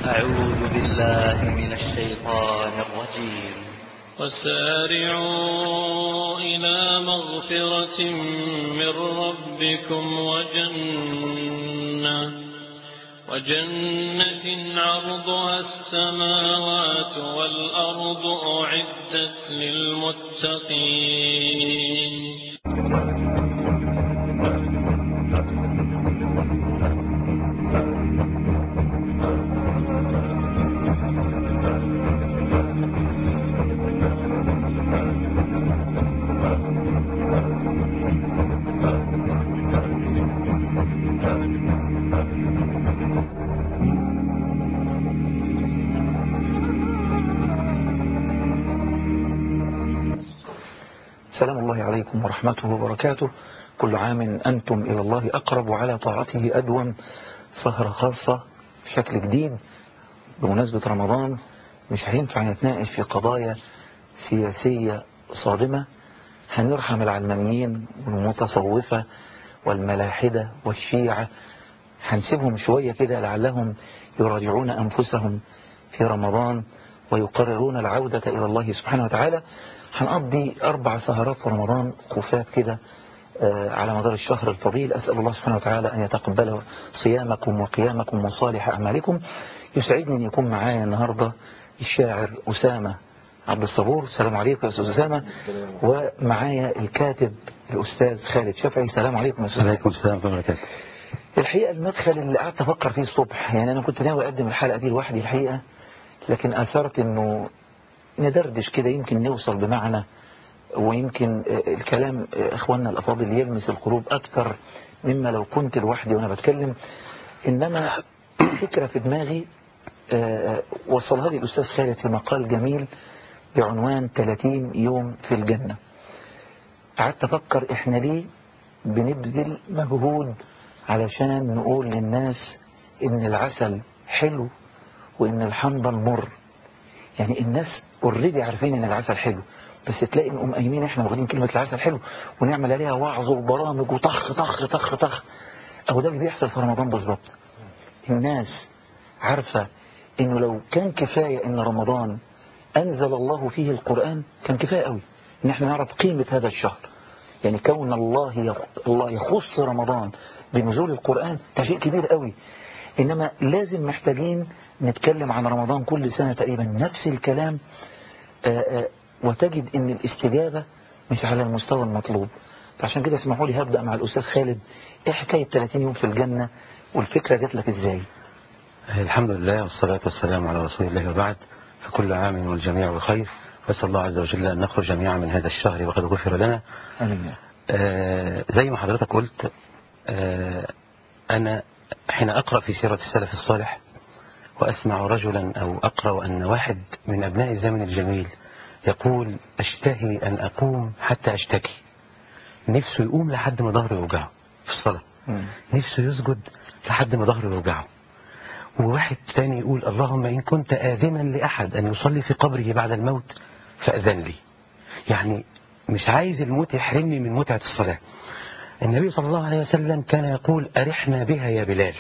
أعوذ بالله من الشيطان الرجيم وسارعوا إلى مغفرة من ربكم وجنة وجنة عرضها السماوات والأرض أعدت للمتقين سلام الله عليكم ورحمته وبركاته كل عام أنتم إلى الله أقرب وعلى طاعته أدوم سهرة خاصة بشكل جديد بمناسبة رمضان مش هينفع نتناقش في قضايا سياسية صادمة هنرحم العلمانيين والمتصوفة والملاحدة والشيعة هنسيبهم شوية كده لعلهم يراجعون أنفسهم في رمضان ويقررون العودة إلى الله سبحانه وتعالى هنقضي أربع سهرات في رمضان خفاف كده على مدار الشهر الفضيل أسأل الله سبحانه وتعالى أن يتقبل صيامكم وقيامكم وصالح أعمالكم يسعدني أن يكون معايا النهاردة الشاعر أسامة عبد الصبور السلام عليكم يا أستاذ أسامة ومعايا الكاتب الأستاذ خالد شفعي السلام عليكم يا أستاذ عليكم السلام ورحمة الله وبركاته الحقيقة المدخل اللي قعدت أفكر فيه الصبح يعني أنا كنت ناوي أقدم الحلقة دي لوحدي الحقيقة لكن أثرت أنه ندردش كده يمكن نوصل بمعنى ويمكن الكلام إخواننا الأفاضل يلمس القلوب أكثر مما لو كنت لوحدي وأنا بتكلم إنما فكرة في دماغي وصلها لي الأستاذ خالد في مقال جميل بعنوان 30 يوم في الجنة قعدت أفكر إحنا ليه بنبذل مجهود علشان نقول للناس إن العسل حلو وإن الحنظل مر يعني الناس اوريدي عارفين ان العسل حلو بس تلاقي نقوم قايمين احنا واخدين كلمه العسل حلو ونعمل عليها وعظ وبرامج وطخ طخ طخ طخ اهو ده اللي بيحصل في رمضان بالظبط الناس عارفه انه لو كان كفايه ان رمضان انزل الله فيه القران كان كفايه قوي ان احنا نعرف قيمه هذا الشهر يعني كون الله الله يخص رمضان بنزول القران ده شيء كبير قوي انما لازم محتاجين نتكلم عن رمضان كل سنة تقريبا نفس الكلام آآ آآ وتجد ان الاستجابة مش على المستوى المطلوب فعشان كده اسمحوا لي هبدأ مع الأستاذ خالد ايه حكاية 30 يوم في الجنة والفكرة جات لك ازاي الحمد لله والصلاة والسلام على رسول الله وبعد فكل عام والجميع بخير واسأل الله عز وجل أن نخرج جميعا من هذا الشهر وقد غفر لنا آمين آه زي ما حضرتك قلت آه أنا حين أقرأ في سيرة السلف الصالح وأسمع رجلا أو أقرأ أن واحد من أبناء الزمن الجميل يقول أشتهي أن أقوم حتى أشتكي نفسه يقوم لحد ما ظهره يوجعه في الصلاة نفسه يسجد لحد ما ظهره يوجعه وواحد تاني يقول اللهم إن كنت آذنا لأحد أن يصلي في قبره بعد الموت فأذن لي يعني مش عايز الموت يحرمني من متعة الصلاة النبي صلى الله عليه وسلم كان يقول أرحنا بها يا بلال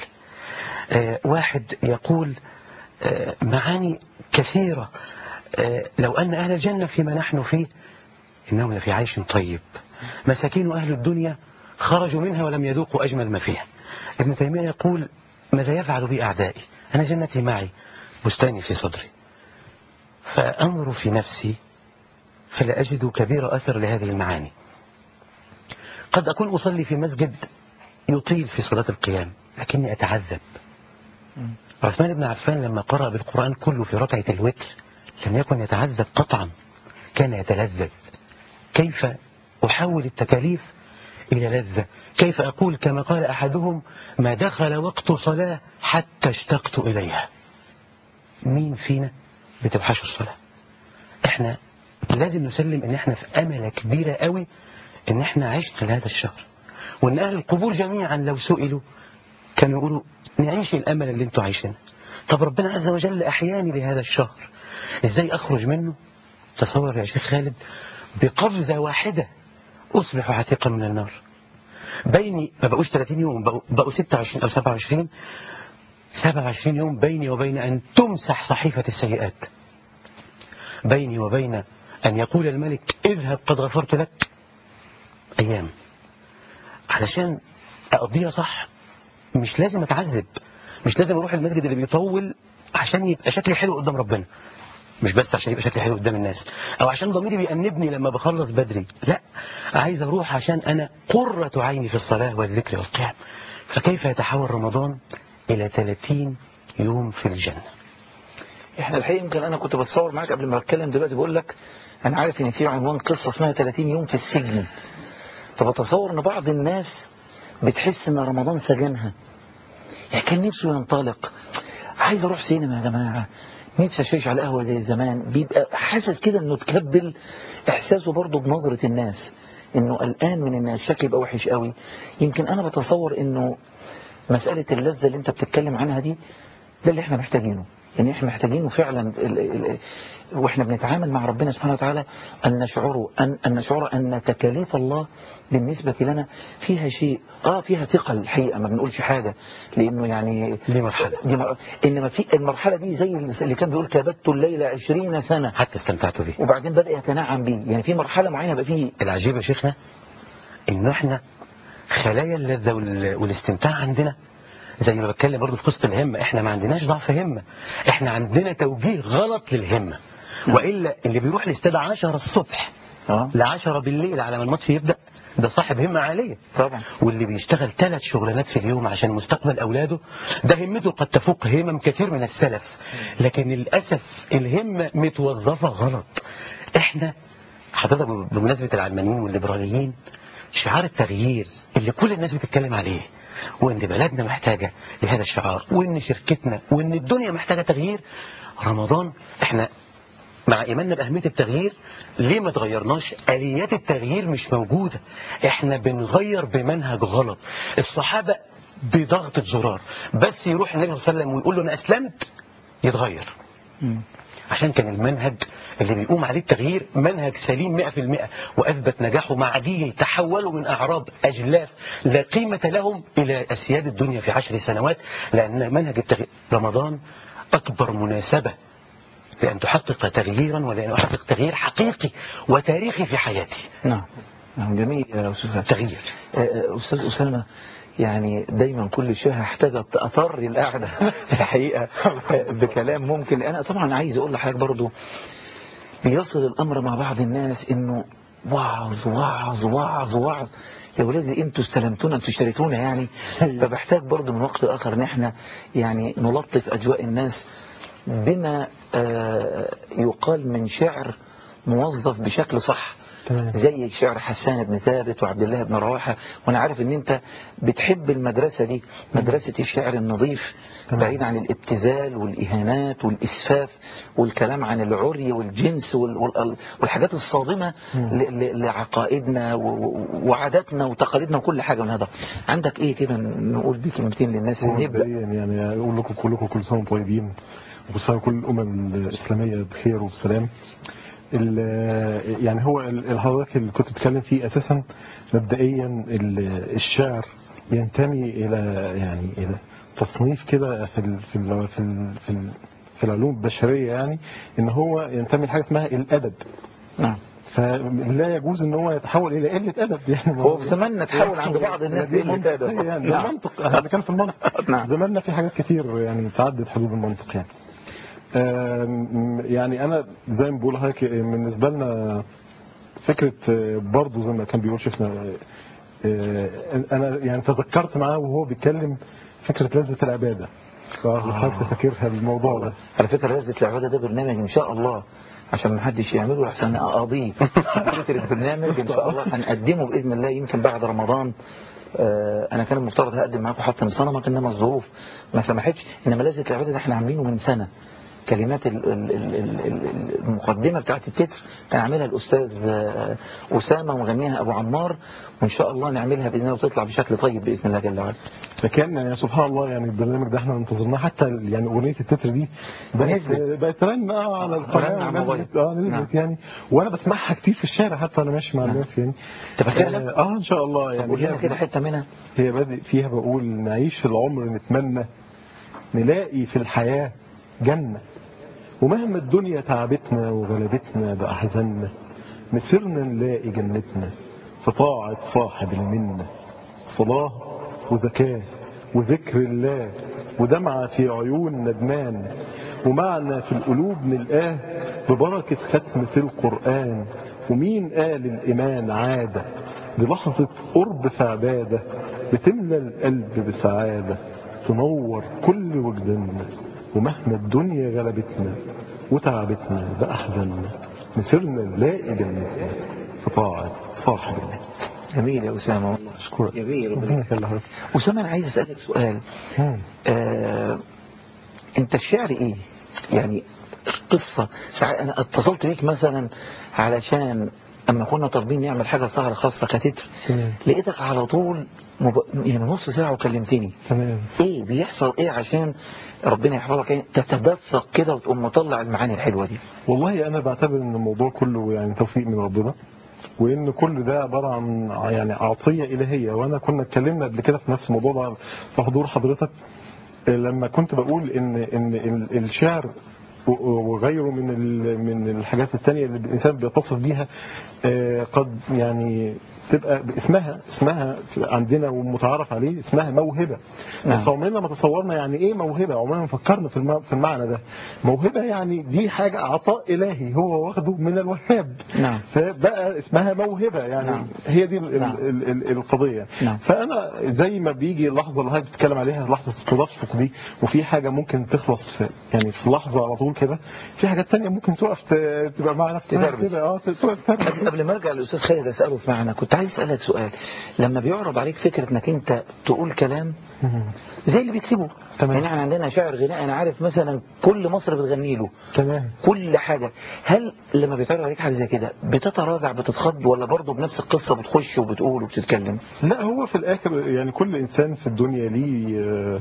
آه واحد يقول آه معاني كثيرة آه لو أن أهل الجنة فيما نحن فيه إنهم لفي عيش طيب مساكين أهل الدنيا خرجوا منها ولم يذوقوا أجمل ما فيها ابن تيمية يقول ماذا يفعل بي أعدائي أنا جنتي معي بستاني في صدري فأنظر في نفسي فلا أجد كبير أثر لهذه المعاني قد أكون أصلي في مسجد يطيل في صلاة القيام لكني أتعذب عثمان بن عفان لما قرأ بالقرآن كله في ركعة الوتر لم يكن يتعذب قطعا كان يتلذذ كيف أحول التكاليف إلى لذة كيف أقول كما قال أحدهم ما دخل وقت صلاة حتى اشتقت إليها مين فينا بتوحش الصلاة احنا لازم نسلم ان احنا في أملة كبيرة قوي ان احنا عشنا لهذا الشهر وان اهل القبور جميعا لو سئلوا كانوا يقولوا نعيش الامل اللي انتوا عايشينه طب ربنا عز وجل احياني لهذا الشهر ازاي اخرج منه تصور يا شيخ خالد بقفزة واحدة اصبح عتيقا من النار بيني ما بقوش 30 يوم بقوا 26 او 27 27 يوم بيني وبين أن تمسح صحيفة السيئات بيني وبين أن يقول الملك اذهب قد غفرت لك أيام علشان أقضيها صح مش لازم أتعذب مش لازم أروح المسجد اللي بيطول عشان يبقى شكلي حلو قدام ربنا مش بس عشان يبقى شكلي حلو قدام الناس او عشان ضميري بيأنبني لما بخلص بدري لا عايز اروح عشان انا قرة عيني في الصلاة والذكر والقيام فكيف يتحول رمضان الى 30 يوم في الجنة احنا الحقيقه يمكن انا كنت بتصور معاك قبل ما اتكلم دلوقتي بقول لك انا عارف ان في عنوان قصه اسمها 30 يوم في السجن فبتصور ان بعض الناس بتحس ان رمضان سجنها يعني كان نفسه ينطلق عايز اروح سينما يا جماعه نفسي اشيش على القهوه زي زمان بيبقى حاسس كده انه تكبل احساسه برضه بنظره الناس انه قلقان من الناس شكله يبقى وحش قوي يمكن انا بتصور انه مساله اللذه اللي انت بتتكلم عنها دي ده اللي احنا محتاجينه يعني احنا محتاجينه فعلا ال ال واحنا بنتعامل مع ربنا سبحانه وتعالى ان نشعر ان ان نشعر ان تكاليف الله بالنسبه لنا فيها شيء اه فيها ثقل الحقيقه ما بنقولش حاجه لانه يعني دي مرحلة. دي مر... انما في المرحله دي زي اللي كان بيقول كبت الليل عشرين سنه حتى استمتعت به وبعدين بدا يتنعم بيه يعني في مرحله معينه بقى فيه العجيب يا شيخنا انه احنا خلايا اللذة وال- والاستمتاع عندنا زي ما بتكلم برضه في قصة الهمة احنا ما عندناش ضعف همة احنا عندنا توجيه غلط للهمة وإلا اللي بيروح الاستاد 10 الصبح اه ل 10 بالليل على ما الماتش يبدأ ده صاحب همة عالية طبعا واللي بيشتغل ثلاث شغلانات في اليوم عشان مستقبل أولاده ده همته قد تفوق همم كثير من السلف لكن للأسف الهمة متوظفة غلط احنا حضرتك بمناسبة العلمانيين والليبراليين شعار التغيير اللي كل الناس بتتكلم عليه وان بلدنا محتاجة لهذا الشعار وان شركتنا وان الدنيا محتاجة تغيير رمضان احنا مع ايماننا باهميه التغيير ليه ما تغيرناش اليات التغيير مش موجوده احنا بنغير بمنهج غلط الصحابه بضغطه زرار بس يروح النبي صلى الله عليه وسلم ويقول له انا اسلمت يتغير عشان كان المنهج اللي بيقوم عليه التغيير منهج سليم 100% واثبت نجاحه مع عدي تحولوا من اعراب اجلاف لا قيمه لهم الى اسياد الدنيا في عشر سنوات لان منهج التغيير رمضان اكبر مناسبه لأن تحقق تغييرا ولأن أحقق تغيير حقيقي وتاريخي في حياتي نعم نعم جميل يا استاذ فتحي. تغيير آه، آه، استاذ اسامه يعني دايما كل شويه هحتاج أط- اطري القعده الحقيقه آه، بكلام ممكن انا طبعا عايز اقول لحضرتك برضو بيصل الامر مع بعض الناس انه وعظ وعظ وعظ وعظ يا ولادي انتوا استلمتونا انتوا اشتريتونا يعني فبحتاج برضو من وقت لاخر ان احنا يعني نلطف اجواء الناس بما آه، يقال من شعر موظف بشكل صح تمام. زي شعر حسان بن ثابت وعبد الله بن رواحه وانا عارف ان انت بتحب المدرسه دي مدرسه الشعر النظيف تمام. بعيد عن الابتذال والاهانات والاسفاف والكلام عن العري والجنس وال- وال- والحاجات الصادمه ل- ل- لعقائدنا و- و- وعاداتنا وتقاليدنا وكل حاجه من هذا عندك ايه كده نقول بيه كلمتين للناس نبدا مبدئيا يعني اقول لكم كلكم كل سنه وانتم طيبين وكل سنه كل الامم الاسلاميه بخير وبسلام ال- يعني هو ال- الحضرتك اللي كنت بتتكلم فيه اساسا مبدئيا ال- الشعر ينتمي الى يعني الى تصنيف كده في ال في ال في ال في, ال في العلوم البشريه يعني ان هو ينتمي لحاجه اسمها الادب نعم فلا يجوز ان هو يتحول الى قله ادب يعني هو في زماننا تحول عند بعض الناس يعني لقلة أدب. يعني نعم. ده منطق هذا كان في المنطق نعم. زماننا في حاجات كتير يعني تعدت حدود المنطق يعني آم، يعني انا زي ما بقول لحضرتك بالنسبه لنا فكره آه، برضه زي ما كان بيقول شيخنا آه، انا يعني تذكرت معاه وهو بيتكلم فكره لذه العباده فحضرتك فاكرها الموضوع ده على فكرة لذة العبادة ده برنامج إن شاء الله عشان ما حدش يعمله أحسن أقاضيه فكرة برنامج إن شاء الله هنقدمه بإذن الله يمكن بعد رمضان آه، أنا كان المفترض هقدم معاكم حتى من سنة ما إنما الظروف ما سمحتش إنما لذة العبادة ده إحنا عاملينه من سنة كلمات ال- ال- ال- ال- ال- المقدمة بتاعت التتر كان عاملها الأستاذ آه، أسامة ومغنيها أبو عمار وإن شاء الله نعملها بإذن الله وتطلع بشكل طيب بإذن الله جل وعلا فكان يعني سبحان الله يعني البرنامج ده احنا انتظرناه حتى يعني اغنيه التتر دي بقت نزلت. بقت رن اه على رن القناه على الموبايل. نزلت اه نزلت نعم. يعني وانا بسمعها كتير في الشارع حتى وانا ماشي مع الناس يعني أنت فاكرها؟ اه ان شاء الله طب يعني قول لنا هي- كده حتة منها هي بادئ فيها بقول نعيش العمر نتمنى نلاقي في الحياة جنة ومهما الدنيا تعبتنا وغلبتنا بأحزاننا مسيرنا نلاقي جنتنا في طاعة صاحب المنة صلاة وزكاة وذكر الله ودمعة في عيون ندمان ومعنى في القلوب نلقاه ببركة ختمة القرآن ومين قال الإيمان عادة دي لحظة قرب في عبادة بتملى القلب بسعادة تنور كل وجداننا ومهما الدنيا غلبتنا وتعبتنا بأحزاننا مسيرنا نلاقي جنتنا في طاعة صاحب الله جميل يا أسامة والله أشكرك جميل ربنا يخلي حضرتك أسامة أنا عايز أسألك سؤال مم. آه، أنت الشعر إيه يعني قصة ساعات أنا اتصلت بيك مثلا علشان أما كنا طالبين نعمل حاجة سهرة خاصة كتتر تمام. لقيتك على طول مب... يعني نص ساعة وكلمتني تمام إيه بيحصل إيه عشان ربنا يحفظك إيه تتدفق كده وتقوم مطلع المعاني الحلوة دي والله انا بعتبر ان الموضوع كله يعني توفيق من ربنا وان كل ده عباره عن يعني عطيه الهيه وانا كنا اتكلمنا قبل كده في نفس الموضوع ده في حضور حضرتك لما كنت بقول ان ان ال- الشعر و- وغيره من ال- من الحاجات التانية اللي الانسان بيتصف بيها آه، قد يعني تبقى اسمها اسمها عندنا ومتعارف عليه اسمها موهبه نعم. بس عمرنا ما تصورنا يعني ايه موهبه عمرنا ما فكرنا في الم- في المعنى ده موهبه يعني دي حاجه عطاء الهي هو واخده من الوهاب نعم. فبقى اسمها موهبه يعني نعم. هي دي ال نعم. ال ال القضيه نعم. فانا زي ما بيجي اللحظه اللي حضرتك بتتكلم عليها لحظه التدفق دي وفي حاجه ممكن تخلص في يعني في لحظه على طول كده في حاجات تانية ممكن تقف ت- تبقى مع نفسها تدرس. كده اه تقف تدرس. قبل ما ارجع للاستاذ خالد اساله في معنى كنت عايز اسالك سؤال لما بيعرض عليك فكره انك انت تقول كلام زي اللي بيكتبوا تمام. يعني احنا عندنا شاعر غناء انا عارف مثلا كل مصر بتغني له تمام كل حاجه هل لما بيتعرض عليك حاجه زي كده بتتراجع بتتخض ولا برضه بنفس القصه بتخش وبتقول وبتتكلم لا هو في الاخر يعني كل انسان في الدنيا ليه آه،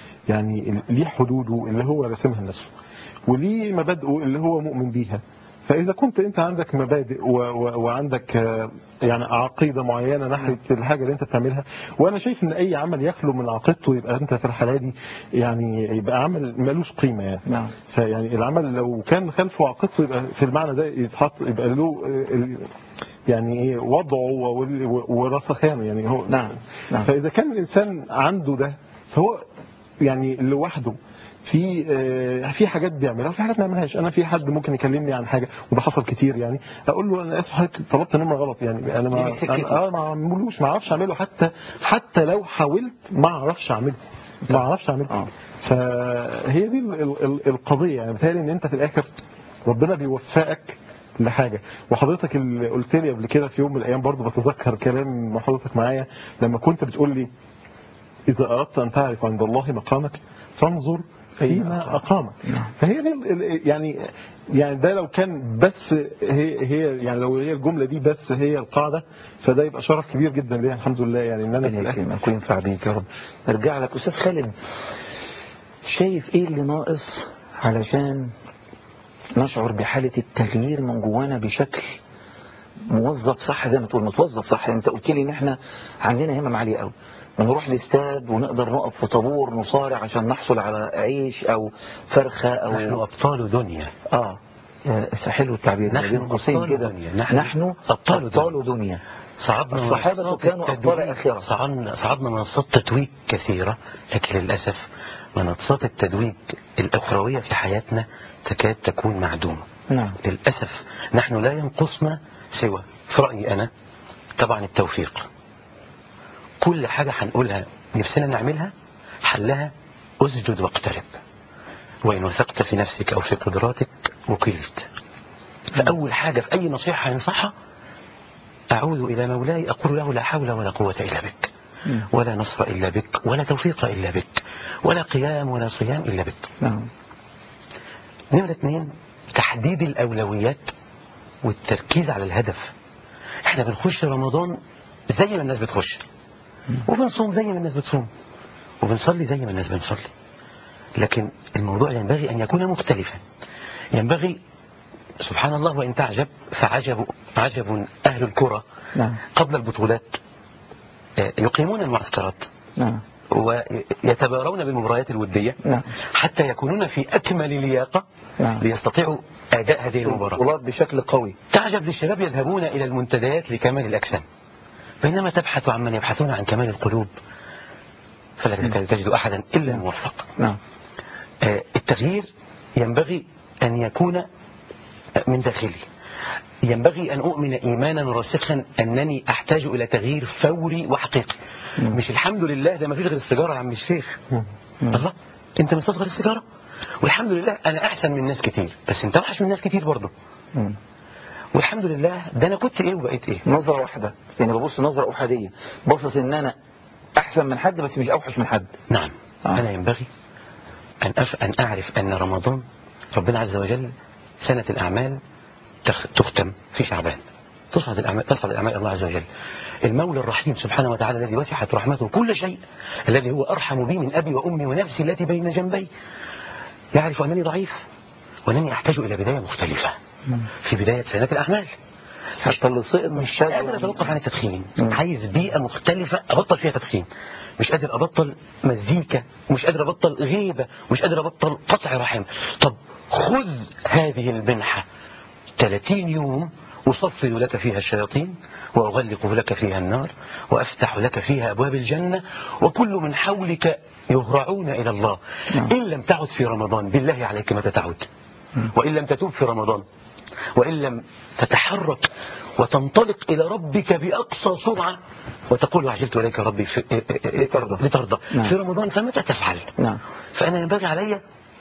يعني ليه حدوده اللي هو راسمها لنفسه وليه مبادئه اللي هو مؤمن بيها فاذا كنت انت عندك مبادئ و و وعندك آه، يعني عقيده معينه ناحيه الحاجه اللي انت بتعملها وانا شايف ان اي عمل يخلو من عقيدته يبقى انت في الحاله دي يعني يبقى عمل ملوش قيمه يعني نعم. فيعني العمل لو كان خلفه عقيدته يبقى في المعنى ده يتحط يبقى له آه، ال- يعني ايه وضعه وال- و- ورسخانه يعني هو نعم، نعم. فاذا كان الانسان عنده ده فهو يعني لوحده في آه، في حاجات بيعملها وفي حاجات ما يعملهاش انا في حد ممكن يكلمني عن حاجه وده حصل كتير يعني اقول له انا اسف حضرتك طلبت نمره غلط يعني انا دي ما مش سكتي. أنا- اه ما اعملوش ما اعرفش اعمله حتى حتى لو حاولت ما اعرفش اعمله ما اعرفش اعمله آه. فهي دي ال- ال- ال- القضيه يعني بتهيألي ان انت في الاخر ربنا بيوفقك لحاجه وحضرتك اللي قلت لي قبل كده في يوم من الايام برضو بتذكر كلام حضرتك معايا لما كنت بتقول لي إذا أردت أن تعرف عند الله مقامك فانظر فيما أقامك فهي دي ال- ال- يعني يعني ده لو كان بس هي هي يعني لو هي الجملة دي بس هي القاعدة فده يبقى شرف كبير جدا ليا الحمد لله يعني إن أنا في ربنا الآخر يكرمك وينفع بيك يا رب ارجع لك استاذ خالد شايف ايه اللي ناقص علشان نشعر بحالة التغيير من جوانا بشكل موظف صح زي ما تقول متوظف صح انت قلت لي ان احنا عندنا همم عاليه قوي ونروح الاستاد ونقدر نقف في طابور نصارع عشان نحصل على عيش او فرخه نحن او أبطال دنيا اه آه، حلو التعبير ده نحن بين قوسين أبطال كده دنيا. نحن نحن أبطال ابطال دنيا صعدنا الصحابة منصات كانوا أبطال التدويج- آخرة. صعدنا صعدنا منصات تتويج كثيرة لكن للأسف منصات التتويج الأخروية في حياتنا تكاد تكون معدومة نعم للأسف نحن لا ينقصنا سوى في رأيي أنا طبعا التوفيق كل حاجة هنقولها نفسنا نعملها حلها اسجد واقترب وإن وثقت في نفسك أو في قدراتك وكلت فأول حاجة في أي نصيحة هنصحها أعود إلى مولاي أقول له لا حول ولا قوة إلا بك ولا نصر إلا بك ولا توفيق إلا بك ولا قيام ولا صيام إلا بك نعم نمرة اثنين تحديد الأولويات والتركيز على الهدف احنا بنخش رمضان زي ما الناس بتخش وبنصوم زي ما الناس بتصوم وبنصلي زي ما الناس بنصلي لكن الموضوع ينبغي أن يكون مختلفا ينبغي سبحان الله وإن تعجب فعجب عجب أهل الكرة نعم قبل البطولات آه، يقيمون المعسكرات نعم ويتبارون بالمباريات الودية نعم. حتى يكونون في أكمل لياقة نعم. ليستطيعوا أداء هذه المباراة البطولات بشكل قوي تعجب للشباب يذهبون إلى المنتديات لكمال الأجسام بينما تبحث عن من يبحثون عن كمال القلوب فلا تكاد تجد أحدا إلا الموفق نعم آه، التغيير ينبغي أن يكون من داخلي ينبغي أن أؤمن إيمانا راسخا أنني أحتاج إلى تغيير فوري وحقيقي مش الحمد لله ده ما فيش غير السيجارة يا عم الشيخ الله أنت مستصغر السيجارة والحمد لله أنا أحسن من ناس كتير بس أنت أوحش من ناس كتير برضه مم. والحمد لله ده أنا كنت إيه وبقيت إيه نظرة واحدة يعني ببص نظرة أحادية باصص إن أنا أحسن من حد بس مش أوحش من حد نعم آه. أنا ينبغي أن, أف... أن أعرف أن رمضان ربنا عز وجل سنة الأعمال تخ... تختم في شعبان تصعد الأعمال تصعد الأعمال الله عز وجل المولى الرحيم سبحانه وتعالى الذي وسعت رحمته كل شيء الذي هو أرحم بي من أبي وأمي ونفسي التي بين جنبي يعرف أنني ضعيف وأنني أحتاج إلى بداية مختلفة في بداية سنة الأعمال حتى اللي سقط مش مش قادر اتوقف عن التدخين مم. عايز بيئه مختلفه ابطل فيها تدخين مش قادر ابطل مزيكا ومش قادر ابطل غيبه ومش قادر ابطل قطع رحم طب خذ هذه المنحه 30 يوم أصفد لك فيها الشياطين وأغلق لك فيها النار وأفتح لك فيها أبواب الجنة وكل من حولك يهرعون إلى الله إن لم تعد في رمضان بالله عليك متى تعود وإن لم تتوب في رمضان وإن لم تتحرك وتنطلق إلى ربك بأقصى سرعة وتقول عجلت إليك ربي في لترضى. لترضى نعم. في رمضان فمتى تفعل نعم فأنا ينبغي علي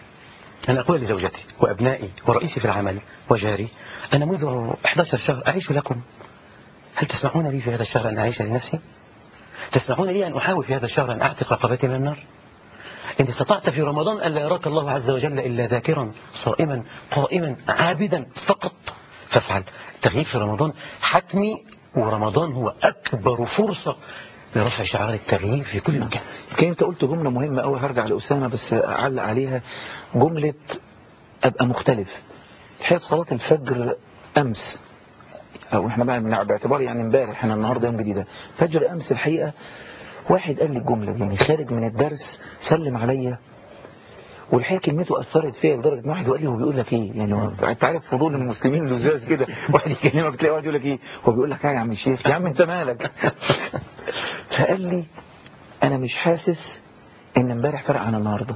أن أقول لزوجتي وأبنائي ورئيسي في العمل وجاري أنا منذ 11 شهر أعيش لكم هل تسمحون لي في هذا الشهر أن أعيش لنفسي؟ تسمحون لي أن أحاول في هذا الشهر أن أعتق رقبتي من النار؟ إن استطعت في رمضان ألا يراك الله عز وجل إلا ذاكرا صائما قائما عابدا فقط فافعل التغيير في رمضان حتمي ورمضان هو أكبر فرصة لرفع شعار التغيير في كل مكان يمكن انت قلت جملة مهمة قوي هرجع لأسامة بس أعلق عليها جملة أبقى مختلف الحقيقة صلاة الفجر أمس أو احنا بقى من- باعتبار يعني امبارح احنا النهارده يوم جديد فجر أمس الحقيقة واحد قال لي الجملة دي يعني خارج من الدرس سلم عليا والحقيقه كلمته اثرت فيا لدرجه ان واحد قال لي هو بيقول لك ايه يعني هو انت عارف فضول المسلمين اللزاز كده واحد يكلمك تلاقي واحد يقول لك ايه هو بيقول لك ايه يا عم الشيخ يا عم انت مالك فقال لي انا مش حاسس ان امبارح فرق عن النهارده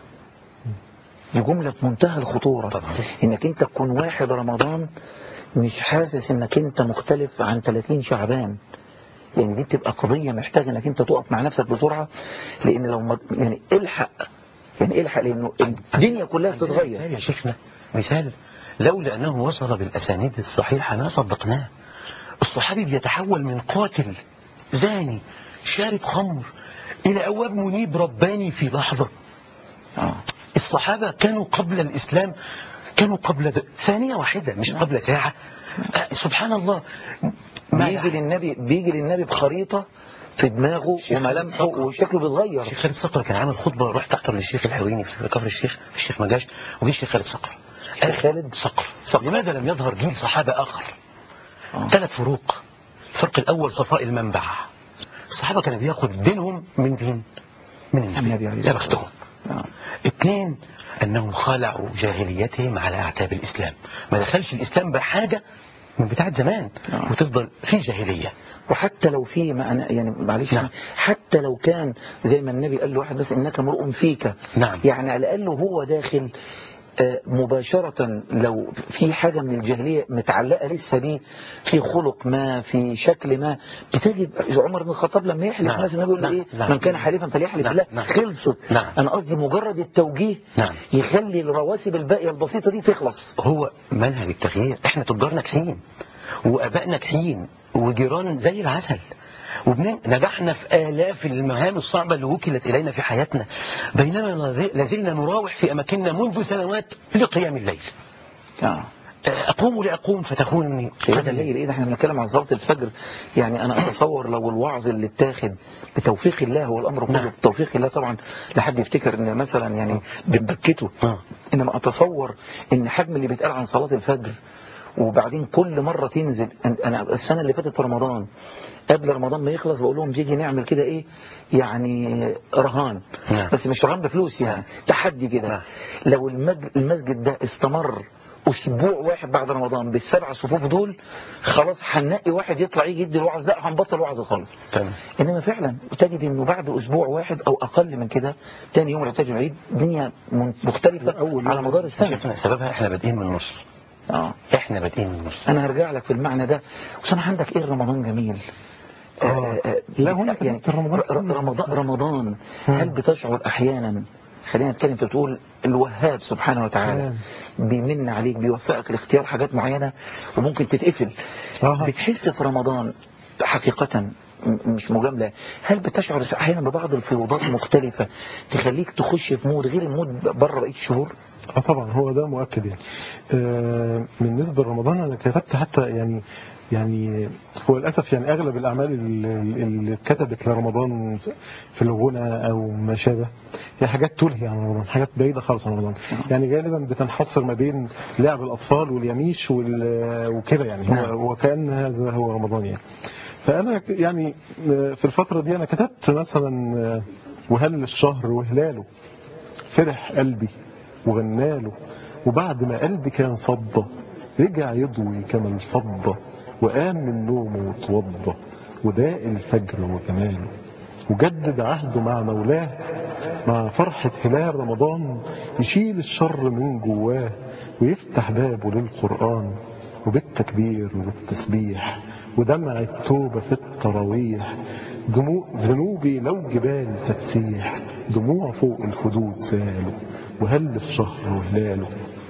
دي جمله في منتهى الخطوره طبعا. انك انت تكون واحد رمضان مش حاسس انك انت مختلف عن 30 شعبان يعني دي بتبقى قضيه محتاجه انك انت تقف مع نفسك بسرعه لان لو ما يعني الحق يعني الحق لانه الدنيا كلها مثال بتتغير يا شيخنا مثال لولا أنه وصل بالأسانيد الصحيحة ما صدقناه الصحابي بيتحول من قاتل زاني شارب خمر إلى أواب منيب رباني في لحظة آه. الصحابة كانوا قبل الإسلام كانوا قبل د- ثانية واحدة مش قبل ساعة آه، سبحان الله ما بيجي للنبي بيجي للنبي بخريطه في دماغه الشيخ وملامحه خالد صقر. وشكله بيتغير الشيخ خالد صقر كان عامل خطبة رحت أحضر للشيخ الحويني في كفر الشيخ الشيخ ما جاش وجي الشيخ خالد صقر الشيخ خالد صقر لماذا لم يظهر جيل صحابة آخر آه. ثلاث فروق الفرق الأول صفاء المنبع الصحابة كانوا بياخد دينهم من مين؟ من النبي النبي عليه يا الصلاة بختهم آه. اثنين أنهم خلعوا جاهليتهم على أعتاب الإسلام ما دخلش الإسلام بحاجة من بتاعت زمان آه. وتفضل في جاهلية وحتى لو في ما أنا يعني معلش نعم. حتى لو كان زي ما النبي قال لواحد بس انك امرؤ فيك نعم. يعني على الاقل هو داخل آه، مباشرة لو في حاجة من الجاهلية متعلقة لسه بيه في خلق ما في شكل ما بتجد عمر بن الخطاب لما يحلف نعم. مثلا يقول له نعم. ايه نعم. من كان حالفا فليحلف نعم. بالله نعم. خلصت نعم. انا قصدي مجرد التوجيه نعم. يخلي الرواسب الباقية البسيطة دي تخلص هو منهج التغيير احنا تجار ناجحين واباء ناجحين وجيران زي العسل ونجحنا في آلاف المهام الصعبة اللي وكلت إلينا في حياتنا بينما لازلنا نراوح في أماكننا منذ سنوات لقيام الليل آه. أقوم لأقوم فتخونني قيام قدمي الليل ايه ده احنا بنتكلم عن صلاه الفجر يعني انا اتصور لو الوعظ اللي اتاخد بتوفيق الله هو الامر كله نعم. بتوفيق الله طبعا لا حد يفتكر ان مثلا يعني بنبكته آه. انما اتصور ان حجم اللي بيتقال عن صلاه الفجر وبعدين كل مرة تنزل أن- أنا السنة اللي فاتت في رمضان قبل رمضان ما يخلص بقول لهم تيجي نعمل كده ايه يعني رهان نعم. بس مش رهان بفلوس يعني تحدي كده نعم. لو المج- المسجد ده استمر اسبوع واحد بعد رمضان بالسبع صفوف دول خلاص هننقي واحد يطلع يجي يدي الوعظ ده هنبطل وعظ خالص تمام انما فعلا تجد انه بعد اسبوع واحد او اقل من كده تاني يوم العتاج العيد الدنيا من- مختلفه أول على يوم مدار السنه شفنا سببها احنا بادئين من النص اه احنا بادئين من النص انا هرجع لك في المعنى ده وسامع عندك ايه رمضان جميل آه. آه، آه، لا، هو أنا يعني كتبت رمضان ر- كتير. رمضان رمضان هل بتشعر احيانا خلينا نتكلم انت بتقول الوهاب سبحانه وتعالى بيمن عليك بيوفقك لاختيار حاجات معينه وممكن تتقفل آه. بتحس في رمضان حقيقة م- مش مجاملة هل بتشعر أحيانا ببعض الفيوضات مختلفة تخليك تخش في مود غير المود بره بقية الشهور؟ اه طبعا هو ده مؤكد يعني آه بالنسبه لرمضان انا كتبت حتى يعني يعني هو للاسف يعني اغلب الاعمال اللي اللي اتكتبت لرمضان في الغنى او ما شابه هي حاجات تلهي عن رمضان حاجات بعيده خالص عن رمضان يعني غالبا بتنحصر ما بين لعب الاطفال واليميش وال- وكده يعني نعم. هو وكان هذا هو رمضان يعني فانا ك- يعني آه، في الفتره دي انا كتبت مثلا آه، وهل الشهر وهلاله فرح قلبي وغناله وبعد ما قلبي كان صدى رجع يضوي كما الفضة وقام من نومه وتوضى وداء الفجر وجماله وجدد عهده مع مولاه مع فرحة هلال رمضان يشيل الشر من جواه ويفتح بابه للقرآن وبالتكبير وبالتسبيح ودمع التوبة في التراويح دموع ذنوبي لو جبال تتسيح دموع فوق الخدود سالوا وهل الشهر وهلاله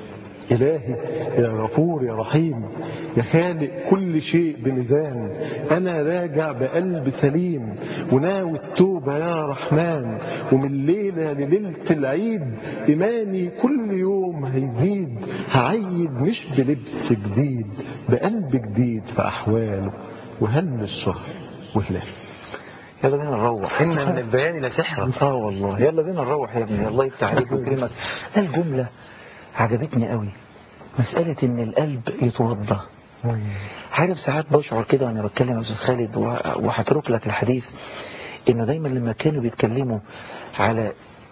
إلهي يا غفور يا رحيم يا خالق كل شيء بميزان أنا راجع بقلب سليم وناوي التوبة يا رحمن ومن ليلة لليلة العيد إيماني كل يوم هيزيد هعيد مش بلبس جديد بقلب جديد في أحواله وهل الشهر وهلاله يلا بينا نروح إن من البيان لسحرا اه والله يلا بينا نروح يا ابني الله يفتح عليك ويكرمك الجملة عجبتني قوي مسألة ان القلب يتوضى عارف ساعات بشعر كده وانا بتكلم يا استاذ خالد وه- وهترك لك الحديث انه دايما لما كانوا بيتكلموا على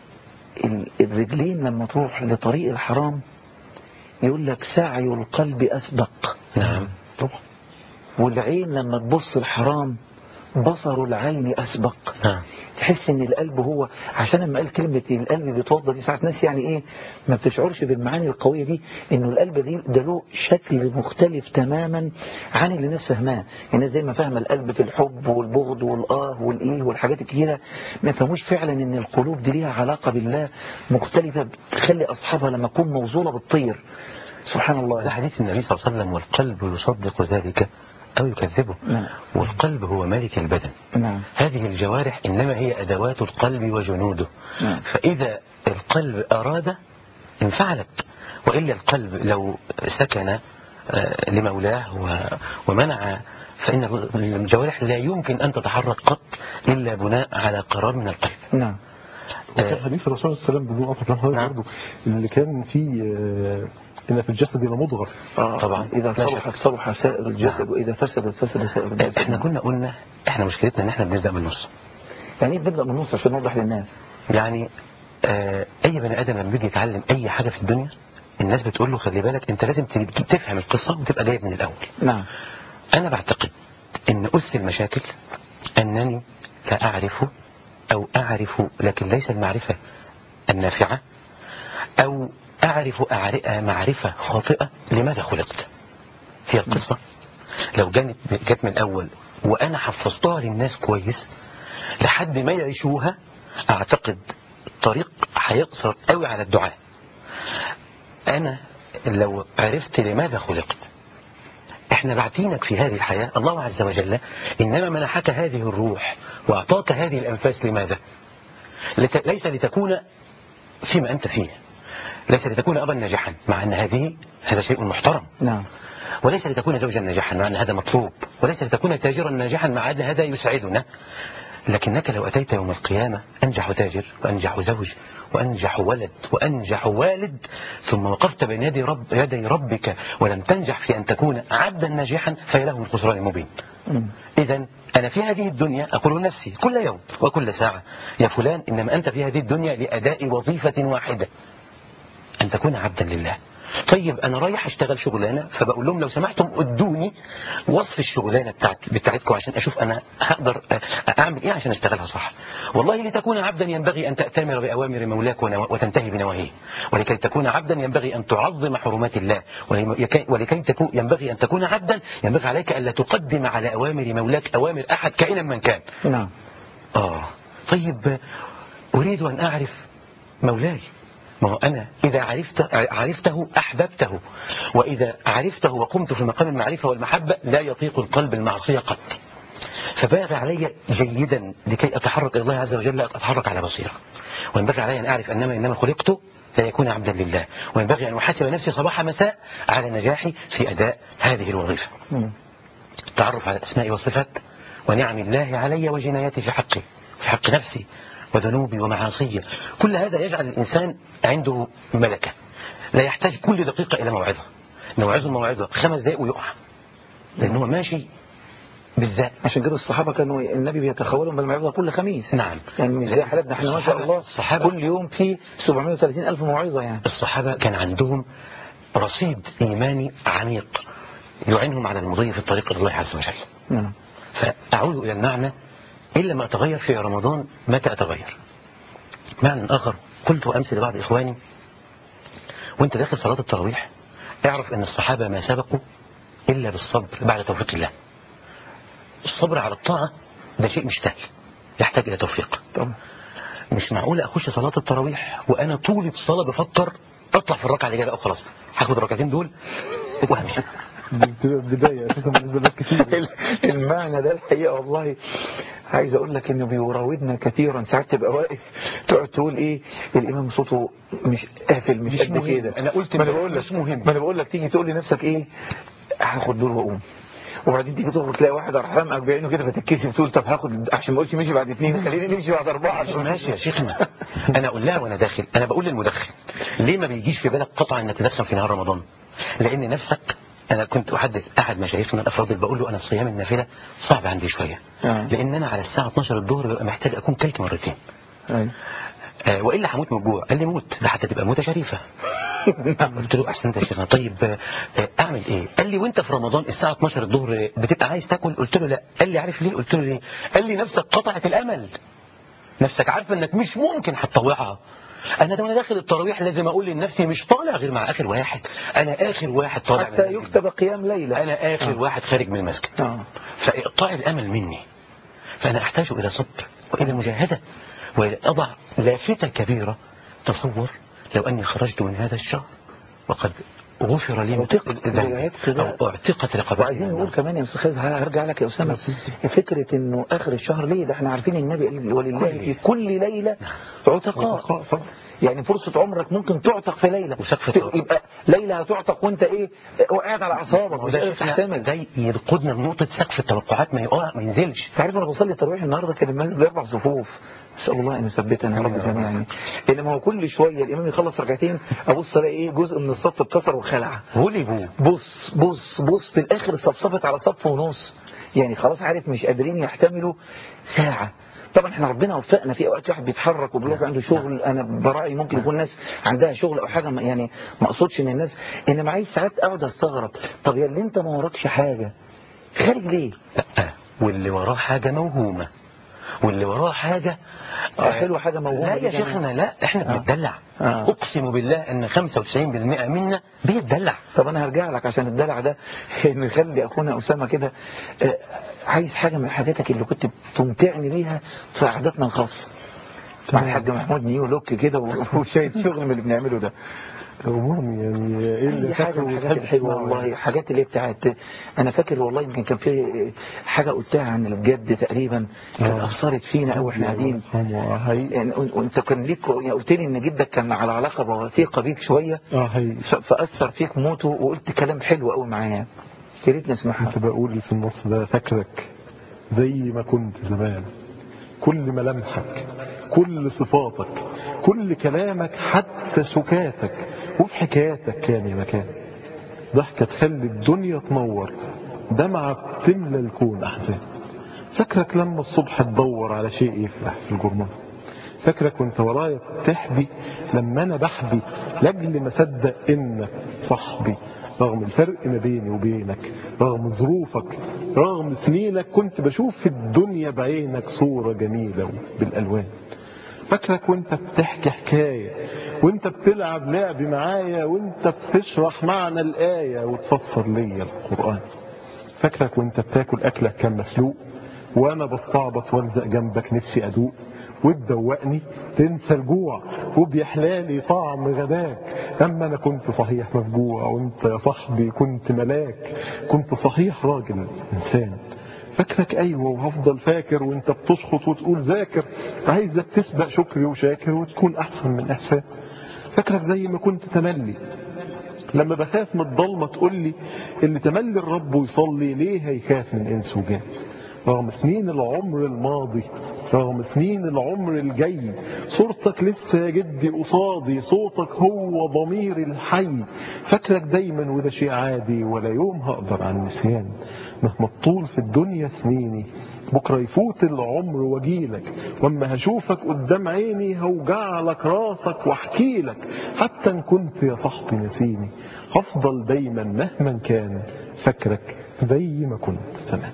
ال- الرجلين لما تروح لطريق الحرام يقول لك سعي القلب اسبق نعم طبعا والعين لما تبص الحرام بصر العين اسبق نعم تحس ان القلب هو عشان لما قال كلمه القلب بيتوضى دي ساعات ناس يعني ايه ما بتشعرش بالمعاني القويه دي انه القلب دي ده له شكل مختلف تماما عن اللي الناس فاهماه الناس دايما فاهمه القلب في الحب والبغض والاه والايه والحاجات الكتيره ما فهموش فعلا ان القلوب دي ليها علاقه بالله مختلفه بتخلي اصحابها لما تكون موصوله بتطير سبحان ده الله حديث النبي صلى الله عليه وسلم والقلب يصدق ذلك أو يكذبه نعم. والقلب هو ملك البدن نعم هذه الجوارح إنما هي أدوات القلب وجنوده نعم. فإذا القلب أراد انفعلت وإلا القلب لو سكن آه، لمولاه و- ومنع فإن الجوارح لا يمكن أن تتحرك قط إلا بناء على قرار من القلب نعم وكان حديث الرسول صلى الله عليه وسلم بدون قطع كلام حضرتك نعم. برضه اللي كان فيه آه، ان في الجسد لمضغه آه طبعا. إذا لا صلحت شك. صلح سائر الجسد وإذا فسدت فسد سائر الجسد احنا كنا قلنا احنا مشكلتنا ان احنا بنبدأ من النص يعني ايه بنبدأ من النص عشان نوضح للناس يعني آه اي بني ادم لما بيجي يتعلم اي حاجه في الدنيا الناس بتقول له خلي بالك انت لازم ت- تفهم القصه وتبقى جايب من الاول نعم انا بعتقد ان اس المشاكل انني لا اعرف او اعرف لكن ليس المعرفه النافعه او اعرف أعر- معرفه خاطئه لماذا خلقت هي القصه لو جت جت من الاول وانا حفظتها للناس كويس لحد ما يعيشوها اعتقد الطريق هيقصر قوي على الدعاء انا لو عرفت لماذا خلقت احنا بعتينك في هذه الحياة الله عز وجل انما منحك هذه الروح واعطاك هذه الانفاس لماذا لت... ليس لتكون فيما انت فيه ليس لتكون ابا ناجحا مع ان هذه هذا شيء محترم نعم وليس لتكون زوجا ناجحا مع ان هذا مطلوب وليس لتكون تاجرا ناجحا مع ان هذا يسعدنا لكنك لو أتيت يوم القيامة أنجح تاجر وأنجح زوج وأنجح ولد وأنجح والد ثم وقفت بين يدي, رب يدي ربك ولم تنجح في أن تكون عبدا ناجحا فهي له الخسران المبين إذا أنا في هذه الدنيا أقول لنفسي كل يوم وكل ساعة يا فلان إنما أنت في هذه الدنيا لأداء وظيفة واحدة أن تكون عبدا لله طيب أنا رايح أشتغل شغلانة فبقول لهم لو سمحتم ادوني وصف الشغلانة بتاعت بتاعتكم عشان أشوف أنا هقدر أعمل إيه عشان أشتغلها صح والله لتكون عبدا ينبغي أن تأتمر بأوامر مولاك ونوا- وتنتهي بنواهيه ولكي تكون عبدا ينبغي أن تعظم حرمات الله ولكي ولكي تكون ينبغي أن تكون عبدا ينبغي عليك ألا تقدم على أوامر مولاك أوامر أحد كائنا من كان نعم آه طيب أريد أن أعرف مولاي ما هو أنا إذا عرفت عرفته أحببته وإذا عرفته وقمت في مقام المعرفة والمحبة لا يطيق القلب المعصية قط فبالغ علي جيدا لكي أتحرك إلى الله عز وجل أتحرك على بصيرة وينبغي علي أن أعرف أنما إنما خلقت لا يكون عبدا لله وينبغي أن أحاسب نفسي صباح مساء على نجاحي في أداء هذه الوظيفة مم. التعرف على الأسماء والصفات ونعم الله علي وجناياتي في حقي في حق نفسي وذنوبي ومعاصي كل هذا يجعل الإنسان عنده ملكة لا يحتاج كل دقيقة إلى موعظة نوعظه موعظة خمس دقائق ويقع لأنه هو ماشي بالذات عشان كده الصحابة كانوا النبي بيتخولهم بالموعظة كل خميس نعم يعني مش زي حالتنا احنا ما شاء الصحابة- الله الصحابة- كل يوم في 730 ألف موعظة يعني الصحابة كان عندهم رصيد إيماني عميق يعينهم على المضي في الطريق إلى الله عز وجل نعم فأعود إلى المعنى إلا ما أتغير في رمضان متى أتغير معنى آخر قلت أمس لبعض إخواني وانت داخل صلاة التراويح اعرف أن الصحابة ما سبقوا إلا بالصبر بعد توفيق الله الصبر على الطاعة ده شيء مش سهل يحتاج إلى توفيق طبعا مش معقول أخش صلاة التراويح وأنا طول الصلاة بفكر أطلع في الركعة اللي جايه بقى وخلاص هاخد الركعتين دول وهمشي دي بتبقى بداية أساسا بالنسبة لناس كتير المعنى ده الحقيقة والله عايز اقول لك انه بيراودنا كثيرا ساعات تبقى واقف تقعد تقول ايه الامام صوته مش قافل مش, مش قد مهم. كده أنا قلت ما انا مش بقول لك مهم. ما انا بقول لك تيجي تقول لنفسك ايه هاخد دول واقوم وبعدين تيجي تخرج تلاقي واحد رحمك بعينه كده فتتكسف تقول طب هاخد عشان ما اقولش مشي بعد اثنين خليني نمشي بعد اربعه ماشي ماشي يا شيخنا انا اقول لها وانا داخل انا بقول للمدخن ليه ما بيجيش في بالك قطعا انك تدخن في نهار رمضان لان نفسك انا كنت احدث احد مشايخنا الافاضل بقول له انا الصيام النافله صعب عندي شويه آه. لان انا على الساعه 12 الظهر ببقى محتاج اكون كلت مرتين أيوة. آه والا هموت من الجوع قال لي موت ده حتى تبقى موته شريفه قلت له احسنت يا شيخنا طيب آه، آه، اعمل ايه قال لي وانت في رمضان الساعه 12 الظهر بتبقى عايز تاكل قلت له لا قال لي عارف ليه قلت له ليه قال لي نفسك قطعت الامل نفسك عارفه انك مش ممكن هتطوعها انا ده وانا داخل التراويح لازم اقول لنفسي مش طالع غير مع اخر واحد انا اخر واحد طالع من حتى المسجد. يكتب قيام ليله انا اخر واحد خارج من المسجد آه. فاقطاع الامل مني فانا احتاج الى صبر والى مجاهده والى اضع لافته كبيره تصور لو اني خرجت من هذا الشهر وقد غفر لي من اعتقت ذنبي بالعتق ده. او اعتقت رقبتي وعايزين نقول كمان يا استاذ خالد هرجع لك يا اسامه فكره انه اخر الشهر ليه ده احنا عارفين النبي قال ولله كل في ليلة. كل ليله عتقاء يعني فرصه عمرك ممكن تعتق في ليله وسقف ت- الطرق. يبقى ليله هتعتق وانت ايه قاعد على اعصابك مش وده قادر شيخنا تحتمل ده يقودنا لنقطه سقف التوقعات ما يقع ما ينزلش انت عارف انا بصلي التراويح النهارده كان المسجد اربع صفوف اسال الله ان يثبتنا يا رب جميعا يعني انما هو كل شويه الامام يخلص ركعتين ابص الاقي ايه جزء من الصف اتكسر وخلع غلبوا بص بص بص في الاخر صفصفت على صف ونص يعني خلاص عارف مش قادرين يحتملوا ساعة طبعا احنا ربنا وفقنا في اوقات واحد بيتحرك وبيروح عنده شغل انا براعي ممكن يكون ناس عندها شغل او حاجه ما- يعني ما اقصدش ان الناس انما عايز ساعات اقعد استغرب طب يا اللي انت ما وراكش حاجه خارج ليه؟ لا واللي وراه حاجه موهومه واللي وراه حاجه آه، حلوة حاجة موهومة لا دي يا كمان. شيخنا لا احنا بنتدلع آه. اقسم بالله ان 95% منا بيتدلع طب انا هرجع لك عشان الدلع ده نخلي اخونا اسامه كده آه، عايز حاجه من حاجاتك اللي كنت بتمتعني بيها في قعدتنا الخاصه مع الحاج محمود نيو لوك كده و- وشويه شغل من اللي بنعمله ده أمورني يعني إيه اللي اي حاجه فاكره من الحاجات وتحب الحلوه تسمعه يعني. والله حاجات اللي بتاعت انا فاكر والله يمكن كان في حاجه قلتها عن الجد تقريبا كانت آه. اثرت فينا قوي واحنا قاعدين آه، هي يعني وانت كان ليك يعني قلت لي ان جدك كان على علاقه وثيقه بيك شويه اه هي ف- فاثر فيك موته وقلت كلام حلو قوي معايا يا ريت نسمعها كنت بقول في النص ده فاكرك زي ما كنت زمان كل ملامحك كل صفاتك كل كلامك حتى سكاتك وفي حكاياتك كان يا مكان ضحكة تخلي الدنيا تنور دمعة تملى الكون أحزان فاكرك لما الصبح تدور على شيء يفرح في الجرمان فاكرك وانت ورايا تحبي لما انا بحبي لاجل ما اصدق انك صاحبي رغم الفرق ما بيني وبينك رغم ظروفك رغم سنينك كنت بشوف في الدنيا بعينك صورة جميلة بالألوان فاكرك وانت بتحكي حكاية وانت بتلعب لعب معايا وانت بتشرح معنى الآية وتفسر ليا القرآن فاكرك وانت بتاكل أكلك كان مسلوق وانا بستعبط والزق جنبك نفسي ادوق وتدوقني تنسى الجوع وبيحلالي طعم غداك اما انا كنت صحيح مفجوع وانت يا صاحبي كنت ملاك كنت صحيح راجل انسان فاكرك ايوه وهفضل فاكر وانت بتشخط وتقول ذاكر عايزك تسبق شكري وشاكر وتكون احسن من احسان فاكرك زي ما كنت تملي لما بخاف من الضلمه تقول لي اللي تملي الرب ويصلي ليه هيخاف من انس وجان رغم سنين العمر الماضي رغم سنين العمر الجاي صورتك لسه يا جدي قصادي صوتك هو ضمير الحي فاكرك دايما وده شيء عادي ولا يوم هقدر عن النسيان مهما تطول في الدنيا سنيني بكرة يفوت العمر واجيلك واما هشوفك قدام عيني هوجع لك راسك واحكي لك حتى ان كنت يا صاحبي نسيني هفضل دايما مهما كان فاكرك زي ما كنت زمان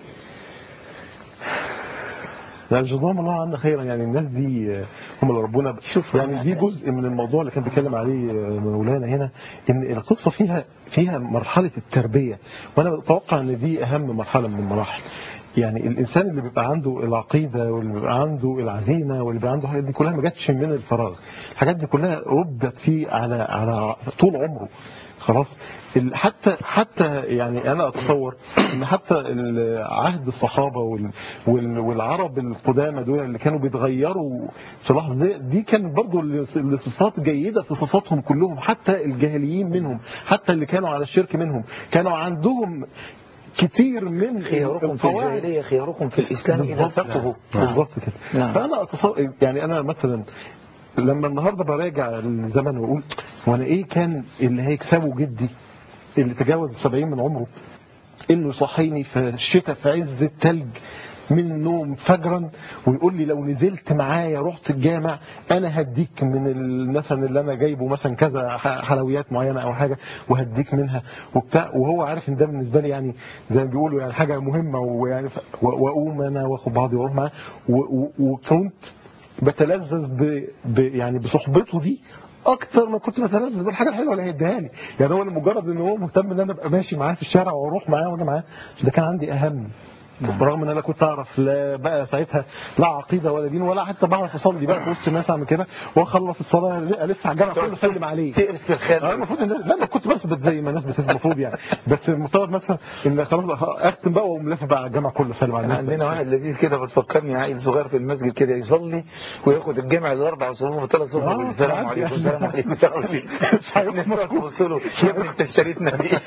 لا جزاهم الله عنا خيرا يعني الناس دي هم اللي ربنا شوف يعني دي جزء من الموضوع اللي كان بيتكلم عليه مولانا هنا ان القصه فيها فيها مرحله التربيه وانا اتوقع ان دي اهم مرحله من المراحل يعني الانسان اللي بيبقى عنده العقيده واللي بيبقى عنده العزيمه واللي بيبقى عنده الحاجات دي كلها ما جاتش من الفراغ الحاجات دي كلها ربت فيه على على طول عمره خلاص حتى حتى يعني انا اتصور ان حتى عهد الصحابه وال وال والعرب القدامى دول اللي كانوا بيتغيروا في لحظه دي كان برضو الصفات جيده في صفاتهم كلهم حتى الجاهليين منهم حتى اللي كانوا على الشرك منهم كانوا عندهم كتير من خياركم في الجاهليه خياركم في الاسلام اذا فقهوا بالظبط كده نعم. فانا اتصور يعني انا مثلا لما النهارده براجع الزمن واقول وانا ايه كان اللي هيكسبه جدي اللي تجاوز السبعين من عمره انه يصحيني في الشتاء في عز التلج من النوم فجرا ويقول لي لو نزلت معايا رحت الجامع انا هديك من مثلا اللي انا جايبه مثلا كذا حلويات معينه او حاجه وهديك منها وبتاع وهو عارف ان ده بالنسبه لي يعني زي ما بيقولوا يعني حاجه مهمه ويعني واقوم انا واخد بعضي واروح معاه وكنت بتلذذ ب... ب... يعني بصحبته دي اكتر ما كنت بتلذذ بالحاجه الحلوه اللي هيديها لي يعني هو لمجرد ان هو مهتم ان انا ابقى ماشي معاه في الشارع واروح معاه وانا معاه ده كان عندي اهم برغم ان انا كنت اعرف لا بقى ساعتها لا عقيده ولا دين ولا حتى بعرف اصلي بقى في وسط الناس اعمل كده واخلص الصلاه الف على الجامع كله اسلم عليه تقرف في الخير المفروض ان لا انا كنت بثبت زي ما الناس بتثبت المفروض يعني بس المفترض مثلا ان خلاص بقى اختم بقى واقوم لافف بقى على الجامع كله اسلم على الناس عندنا واحد لذيذ كده بتفكرني عيل صغير في المسجد كده يصلي وياخد الجامع الاربع صفوف وثلاث صفوف آه، السلام عليكم السلام عليكم السلام عليكم الناس تبص له يا ابني انت اشتريتنا ليه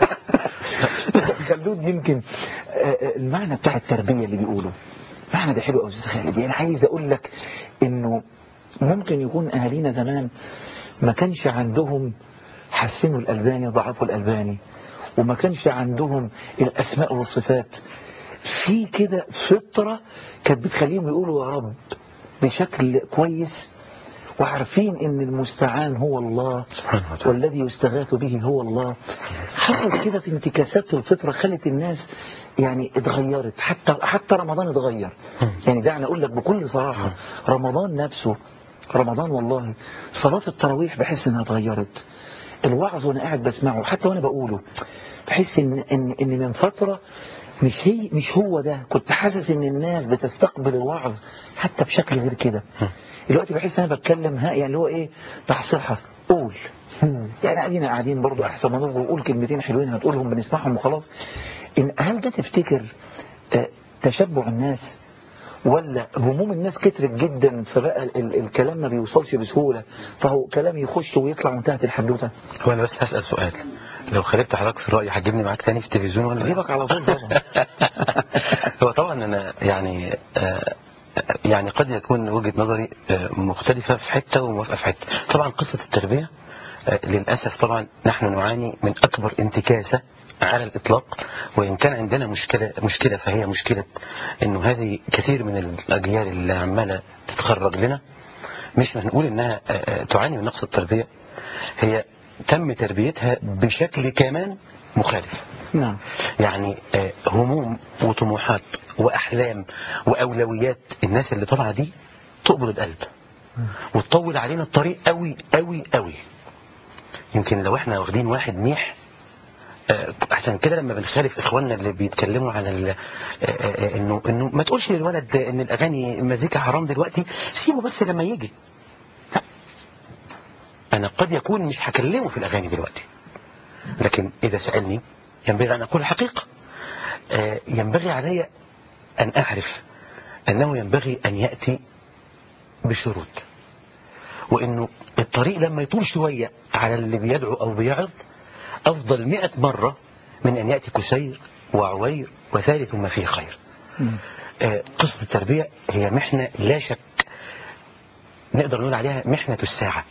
خلود يمكن المعنى بتاع التربيه اللي بيقوله معنى ده حلو قوي استاذ خالد يعني عايز اقول لك انه ممكن يكون اهالينا زمان ما كانش عندهم حسنوا الالباني ضعفوا الالباني وما كانش عندهم الاسماء والصفات في كده فطره كانت بتخليهم يقولوا يا رب بشكل كويس وعارفين ان المستعان هو الله والذي يستغاث به هو الله حصل كده في انتكاسات في الفطره خلت الناس يعني اتغيرت حتى حتى رمضان اتغير يعني دعني اقول لك بكل صراحه رمضان نفسه رمضان والله صلاه التراويح بحس انها اتغيرت الوعظ وانا قاعد بسمعه حتى وانا بقوله بحس ان ان ان من فتره مش هي مش هو ده كنت حاسس ان الناس بتستقبل الوعظ حتى بشكل غير كده دلوقتي بحس انا بتكلم ها يعني اللي هو ايه تحصيل حصل قول يعني قاعدين قاعدين برضو احسن ما نقول قول كلمتين حلوين هتقولهم بنسمعهم وخلاص إن هل ده تفتكر آه، تشبع الناس ولا هموم الناس كترت جدا فبقى ال- ال- الكلام ما بيوصلش بسهوله فهو كلام يخش ويطلع وانتهت الحدوته هو انا بس هسال سؤال لو خالفت حضرتك في الراي هتجيبني معاك تاني في التلفزيون ولا إيه؟ اجيبك على طول طبعا هو طبعا انا يعني آه، يعني قد يكون وجهة نظري آه، مختلفة في حتة وموافقة في حتة طبعا قصة التربية آه، للأسف طبعا نحن نعاني من أكبر انتكاسة على الإطلاق وإن كان عندنا مشكلة مشكلة فهي مشكلة إنه هذه كثير من الأجيال اللي عمالة تتخرج لنا مش هنقول إنها آه، آه، تعاني من نقص التربية هي تم تربيتها بشكل كمان مخالف نعم يعني آه، هموم وطموحات وأحلام وأولويات الناس اللي طالعة دي تقبض القلب وتطول علينا الطريق قوي قوي قوي يمكن لو احنا واخدين واحد ميح آه، عشان كده لما بنخالف اخواننا اللي بيتكلموا على ال- آه، آه، انه انه ما تقولش للولد ان الاغاني مزيكا حرام دلوقتي سيبه بس لما يجي لا. انا قد يكون مش هكلمه في الاغاني دلوقتي لكن اذا سالني ينبغي ان اقول الحقيقه آه، ينبغي علي ان اعرف انه ينبغي ان ياتي بشروط وانه الطريق لما يطول شويه على اللي بيدعو او بيعظ افضل مئة مره من ان ياتي كسير وعوير وثالث ما فيه خير آه، قصه التربيه هي محنه لا شك نقدر نقول عليها محنه الساعه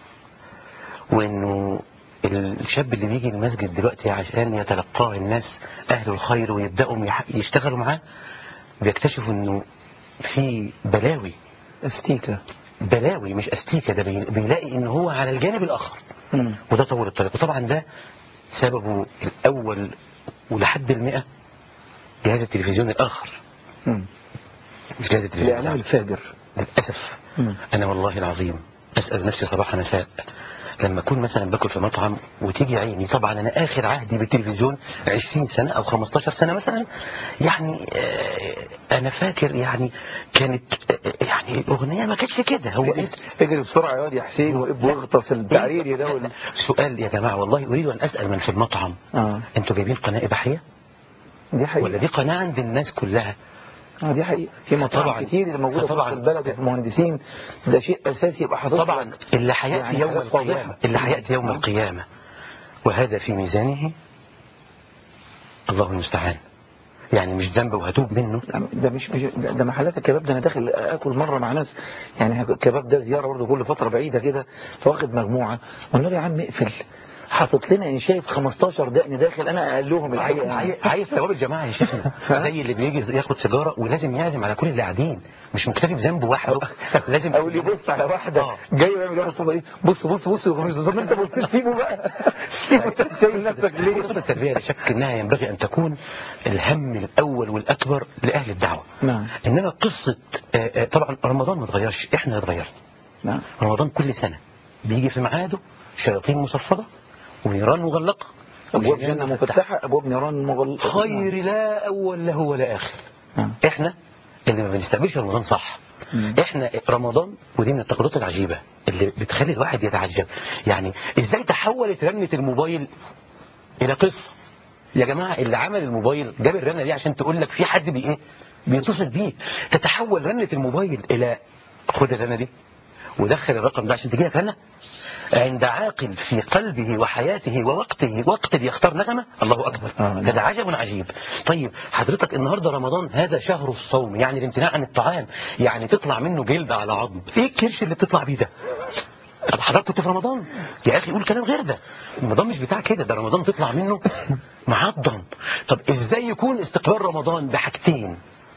وانه الشاب اللي بيجي المسجد دلوقتي عشان يتلقاه الناس اهل الخير ويبداوا يح- يشتغلوا معاه بيكتشفوا انه في بلاوي استيكة بلاوي مش استيكه ده بي- بيلاقي ان هو على الجانب الاخر مم. وده طول الطريق وطبعا ده سببه الاول ولحد المئة جهاز التلفزيون الاخر مم. مش جهاز التلفزيون الإعلام الأخر. الفاجر للاسف مم. انا والله العظيم اسال نفسي صباح مساء لما اكون مثلا باكل في مطعم وتيجي عيني طبعا انا اخر عهدي بالتلفزيون 20 سنه او 15 سنه مثلا يعني آه، انا فاكر يعني كانت آه، يعني الاغنيه ما كانتش كده هو انت اجري بسرعة يا واد يا حسين واب واغطس التعريري ده وال... سؤال يا جماعه والله اريد ان اسال من في المطعم اه انتوا جايبين قناه اباحيه دي ولا حقيقة دي قناه عند الناس كلها اه دي حقيقة في مطاعم فطبعاً- كتير اللي موجودة في فطبعاً- وسط البلد وفي المهندسين ده شيء أساسي يبقى حاطط طبعا اللي هياتي يعني يوم حاجات القيامه فاضحة. اللي هياتي يوم القيامه وهذا في ميزانه الله المستعان يعني مش ذنب وهتوب منه ده مش مش ده ده محلات الكباب ده انا داخل اكل مره مع ناس يعني الكباب ده زياره برضه كل فتره بعيده كده فواخد مجموعه قلنا له يا عم اقفل حاطط لنا ان شايف 15 دقن داخل انا اقلهم الحقيقه عايز يعني. عايز ثواب الجماعه يا شيخنا زي اللي بيجي ياخد سيجاره ولازم يعزم على كل اللي قاعدين مش مكتفي بذنبه وحده لازم او اللي يبص على واحده آه. جاي يعمل واحد صوبه ايه بص بص بص يا خميس طب انت بص سيبه بقى سيبه انت شايل نفسك ليه قصه التربيه لا شك انها ينبغي ان تكون الهم الاول والاكبر لاهل الدعوه نعم. انما قصه آه، آه، طبعا رمضان ما اتغيرش احنا اللي اتغيرنا نعم رمضان كل سنه بيجي في ميعاده شياطين مصفده ونيران مغلقه ابواب جنه مفتحه ابواب نيران مغلقه خير لا اول له ولا اخر نعم. احنا اللي ما بنستقبلش رمضان صح احنا رمضان ودي من التقديرات العجيبه اللي بتخلي الواحد يتعجب يعني ازاي تحولت رنه الموبايل الى قصه يا جماعه اللي عمل الموبايل جاب الرنه دي عشان تقول لك في حد بي ايه بيتصل بيك تتحول رنه الموبايل الى خد الرنه دي ودخل الرقم ده عشان تجي لك رنه عند عاقل في قلبه وحياته ووقته وقت يختار نغمة الله أكبر آه. هذا عجب عجيب طيب حضرتك النهاردة رمضان هذا شهر الصوم يعني الامتناع عن الطعام يعني تطلع منه جلد على عظم ايه الكرش اللي بتطلع بيه ده طب حضرتك كنت في رمضان يا اخي قول كلام غير ده رمضان مش بتاع كده ده رمضان تطلع منه معضم طب ازاي يكون استقبال رمضان بحاجتين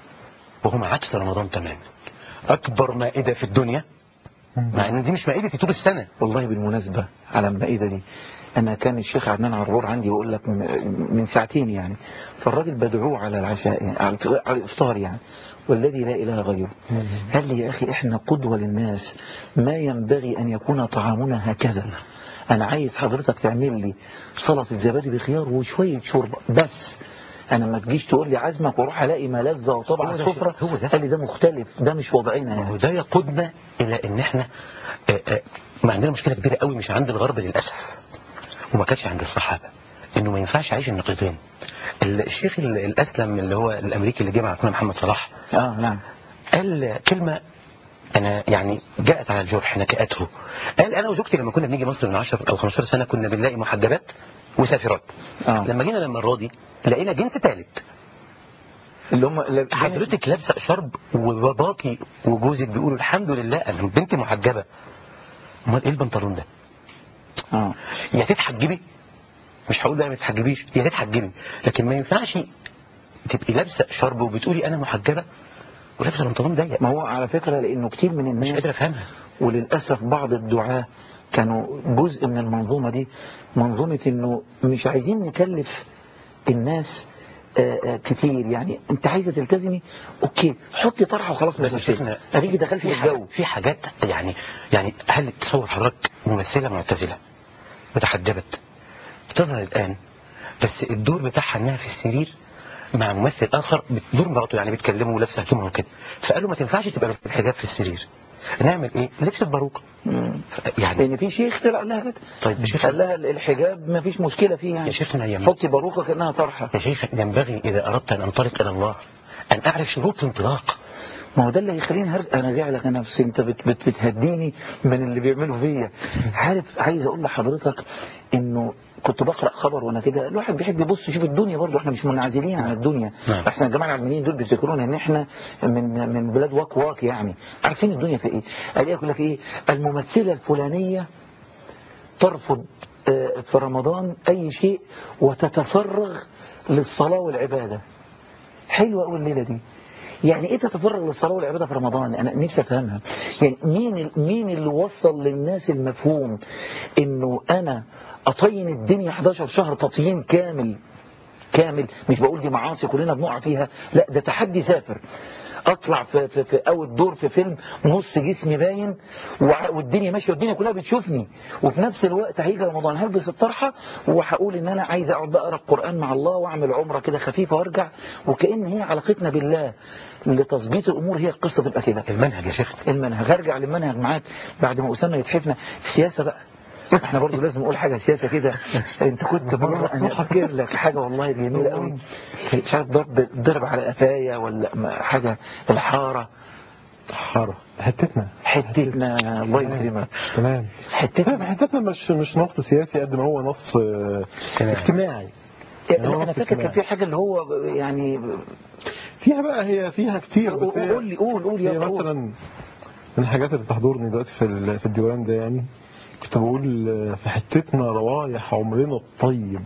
وهما عكس رمضان تماما اكبر مائده في الدنيا مع ان دي مش مائدتي طول السنه والله بالمناسبة على المائدة دي أنا كان الشيخ عدنان عربور عندي بيقول لك م- من ساعتين يعني فالراجل بدعوه على العشاء يعني على الف- على الإفطار يعني والذي لا إله غيره قال لي يا أخي إحنا قدوة للناس ما ينبغي أن يكون طعامنا هكذا أنا عايز حضرتك تعمل لي سلطة زبادي بخيار وشوية شوربة بس أنا ما تجيش تقول لي عزمك واروح ألاقي ما لذة وطبعا هو ده السفرة هو ده. قال لي ده مختلف ده مش وضعنا ما يعني هو ده يقودنا الى ان احنا آه، آه، ما عندنا مشكله كبيره قوي مش عند الغرب للاسف وما كانتش عند الصحابه انه ما ينفعش اعيش النقيضين الشيخ ال- الاسلم اللي هو الامريكي اللي جه مع اخونا محمد صلاح آه نعم قال كلمه انا يعني جاءت على الجرح نكأته قال انا وزوجتي لما كنا بنيجي مصر من 10 او 15 سنه كنا بنلاقي محجبات وسافرات آه. لما جينا المره دي لقينا جنس ثالث اللي هم اللي- حضرتك لابسه شرب وباباكي وجوزك بيقولوا الحمد لله انا بنتي محجبه امال ايه البنطلون ده اه يا تتحجبي مش هقول بقى ما تتحجبيش يا تتحجبي لكن ما ينفعش تبقي لابسه شرب وبتقولي انا محجبه ولابسه بنطلون ضيق ما هو على فكرة لأنه كتير من مش الناس قادر افهمها وللأسف بعض الدعاة كانوا جزء من المنظومة دي منظومة انه مش عايزين نكلف الناس آه، آه، كتير يعني انت عايزة تلتزمي اوكي حطي طرحة وخلاص بس مش شيخنا اديكي دخلتي في في حاجات الجو في حاجات يعني يعني هل تصور حضرتك ممثله معتزله وتحجبت بتظهر الان بس الدور بتاعها انها في السرير مع ممثل اخر دور مراته يعني بيتكلموا ولابسه هدومها وكده فقالوا ما تنفعش تبقى بالحجاب في السرير نعمل ايه؟ لبس الباروكه مم. يعني لان في شيخ طلع لها كده طيب يا شيخ قال لها الحجاب ما فيش مشكلة فيه يعني يا شيخنا يا حطي باروكة كأنها طرحة يا شيخ ينبغي اذا اردت ان انطلق الى الله ان اعرف شروط الانطلاق ما هو ده اللي هيخليني هرجع انا راجع لك انا نفسي انت بت بت بتهديني من اللي بيعملوا فيا عارف عايز اقول لحضرتك انه كنت بقرا خبر وانا كده الواحد بيحب يبص يشوف الدنيا برضه احنا مش منعزلين عن الدنيا نعم. احسن الجماعه العلمانيين دول بيذكرونا ان احنا من من بلاد واك واك يعني عارفين الدنيا في ايه قال يقول لك ايه الممثله الفلانيه ترفض آه، في رمضان اي شيء وتتفرغ للصلاه والعباده حلوه قوي الليله دي يعني ايه تتفرغ للصلاه والعباده في رمضان انا نفسي افهمها يعني مين ال- مين اللي وصل للناس المفهوم انه انا اطين الدنيا 11 شهر تطيين كامل كامل مش بقول دي معاصي كلنا بنقع فيها لا ده تحدي سافر اطلع في, في, في اول دور في فيلم نص جسمي باين وع- والدنيا ماشيه والدنيا كلها بتشوفني وفي نفس الوقت هيجي رمضان هلبس الطرحه وهقول ان انا عايز اقعد بقى اقرا القران مع الله واعمل عمره كده خفيفه وارجع وكان هي علاقتنا بالله لتظبيط الامور هي القصه تبقى كده المنهج يا شيخنا المنهج هرجع للمنهج معاك بعد ما اسامه يتحفنا السياسه بقى احنا برضو لازم نقول حاجه سياسه كده انت كنت مره انا فاكر لك حاجه والله جميله قوي مش عارف ضرب ضرب على قفايا ولا ما- حاجه الحاره حارة حتتنا حتتنا الله يكرمك تمام حتتنا حتتنا مش مش نص سياسي قد ما هو نص آه، اجتماعي. اجتماعي يعني هو انا نص فاكر كان في اجتماعي. حاجه اللي هو يعني فيها بقى هي فيها كتير بس هي- قول لي قول قول يا هي قول. مثلا من الحاجات اللي بتحضرني دلوقتي في ال- في الديوان ده يعني كنت بقول آه، في حتتنا روايح عمرنا الطيب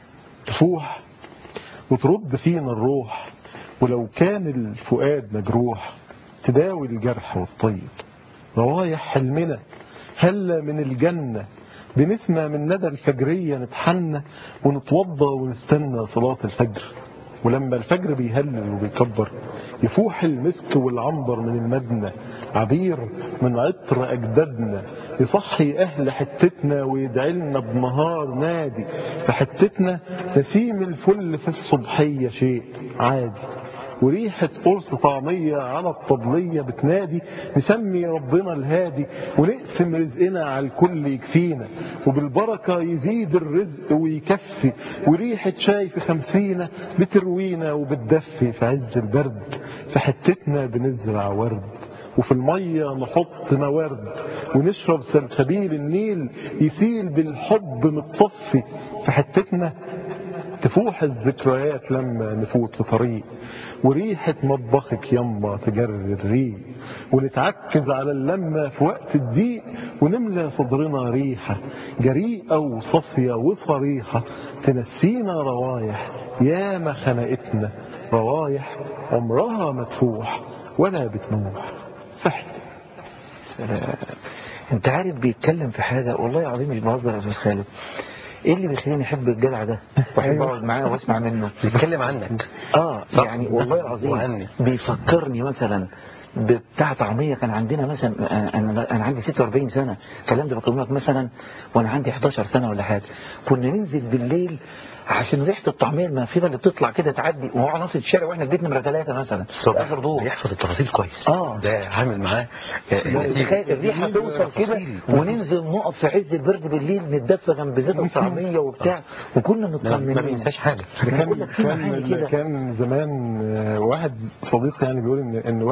تفوح وترد فينا الروح ولو كان الفؤاد مجروح تداوي الجرح والطيب روايح حلمنا هلا من الجنة بنسمع من ندى الفجرية نتحنى ونتوضى ونستنى صلاة الفجر ولما الفجر بيهلل وبيكبر يفوح المسك والعنبر من المدنة عبير من عطر أجدادنا يصحي أهل حتتنا ويدعي لنا بنهار نادي في حتتنا نسيم الفل في الصبحية شيء عادي وريحة قرص طعمية على الطبلية بتنادي نسمي ربنا الهادي ونقسم رزقنا على الكل يكفينا وبالبركة يزيد الرزق ويكفي وريحة شاي في خمسينة بتروينا وبتدفي في عز البرد في حتتنا بنزرع ورد وفي المية نحط موارد ونشرب سلسبيل النيل يسيل بالحب متصفي في حتتنا تفوح الذكريات لما نفوت في طريق وريحة مطبخك يما تجري الريق ونتعكز على اللمة في وقت الضيق ونملى صدرنا ريحة جريئة وصافية وصريحة تنسينا روايح ياما خنقتنا روايح عمرها ما تفوح ولا بتنوح فحت انت عارف بيتكلم في حاجه والله العظيم مش بهزر يا استاذ خالد ايه اللي بيخليني احب الجدع ده واحب اقعد معاه واسمع منه بيتكلم عنك اه صح. يعني والله العظيم وعني. بيفكرني مثلا بتاع طعميه كان عندنا مثلا أنا- انا انا عندي 46 سنه الكلام ده بكلمك مثلا وانا عندي 11 سنه ولا حاجه كنا ننزل بالليل عشان ريحه الطعميه المنفذه اللي بتطلع كده تعدي وهو على نص الشارع واحنا البيت نمره ثلاثه مثلا في اخر دور بيحفظ التفاصيل كويس آه. ده عامل معاه آه، نتيجة. تخيل الريحه توصل كده وننزل نقف في عز البرد بالليل نتدفى جنب زيت الطعميه وبتاع وكنا ما مطمنين ما بينساش حاجة أنا كان بقول لك في معاني كان كده كان زمان آه، واحد صديق يعني بيقول ان ان والده كان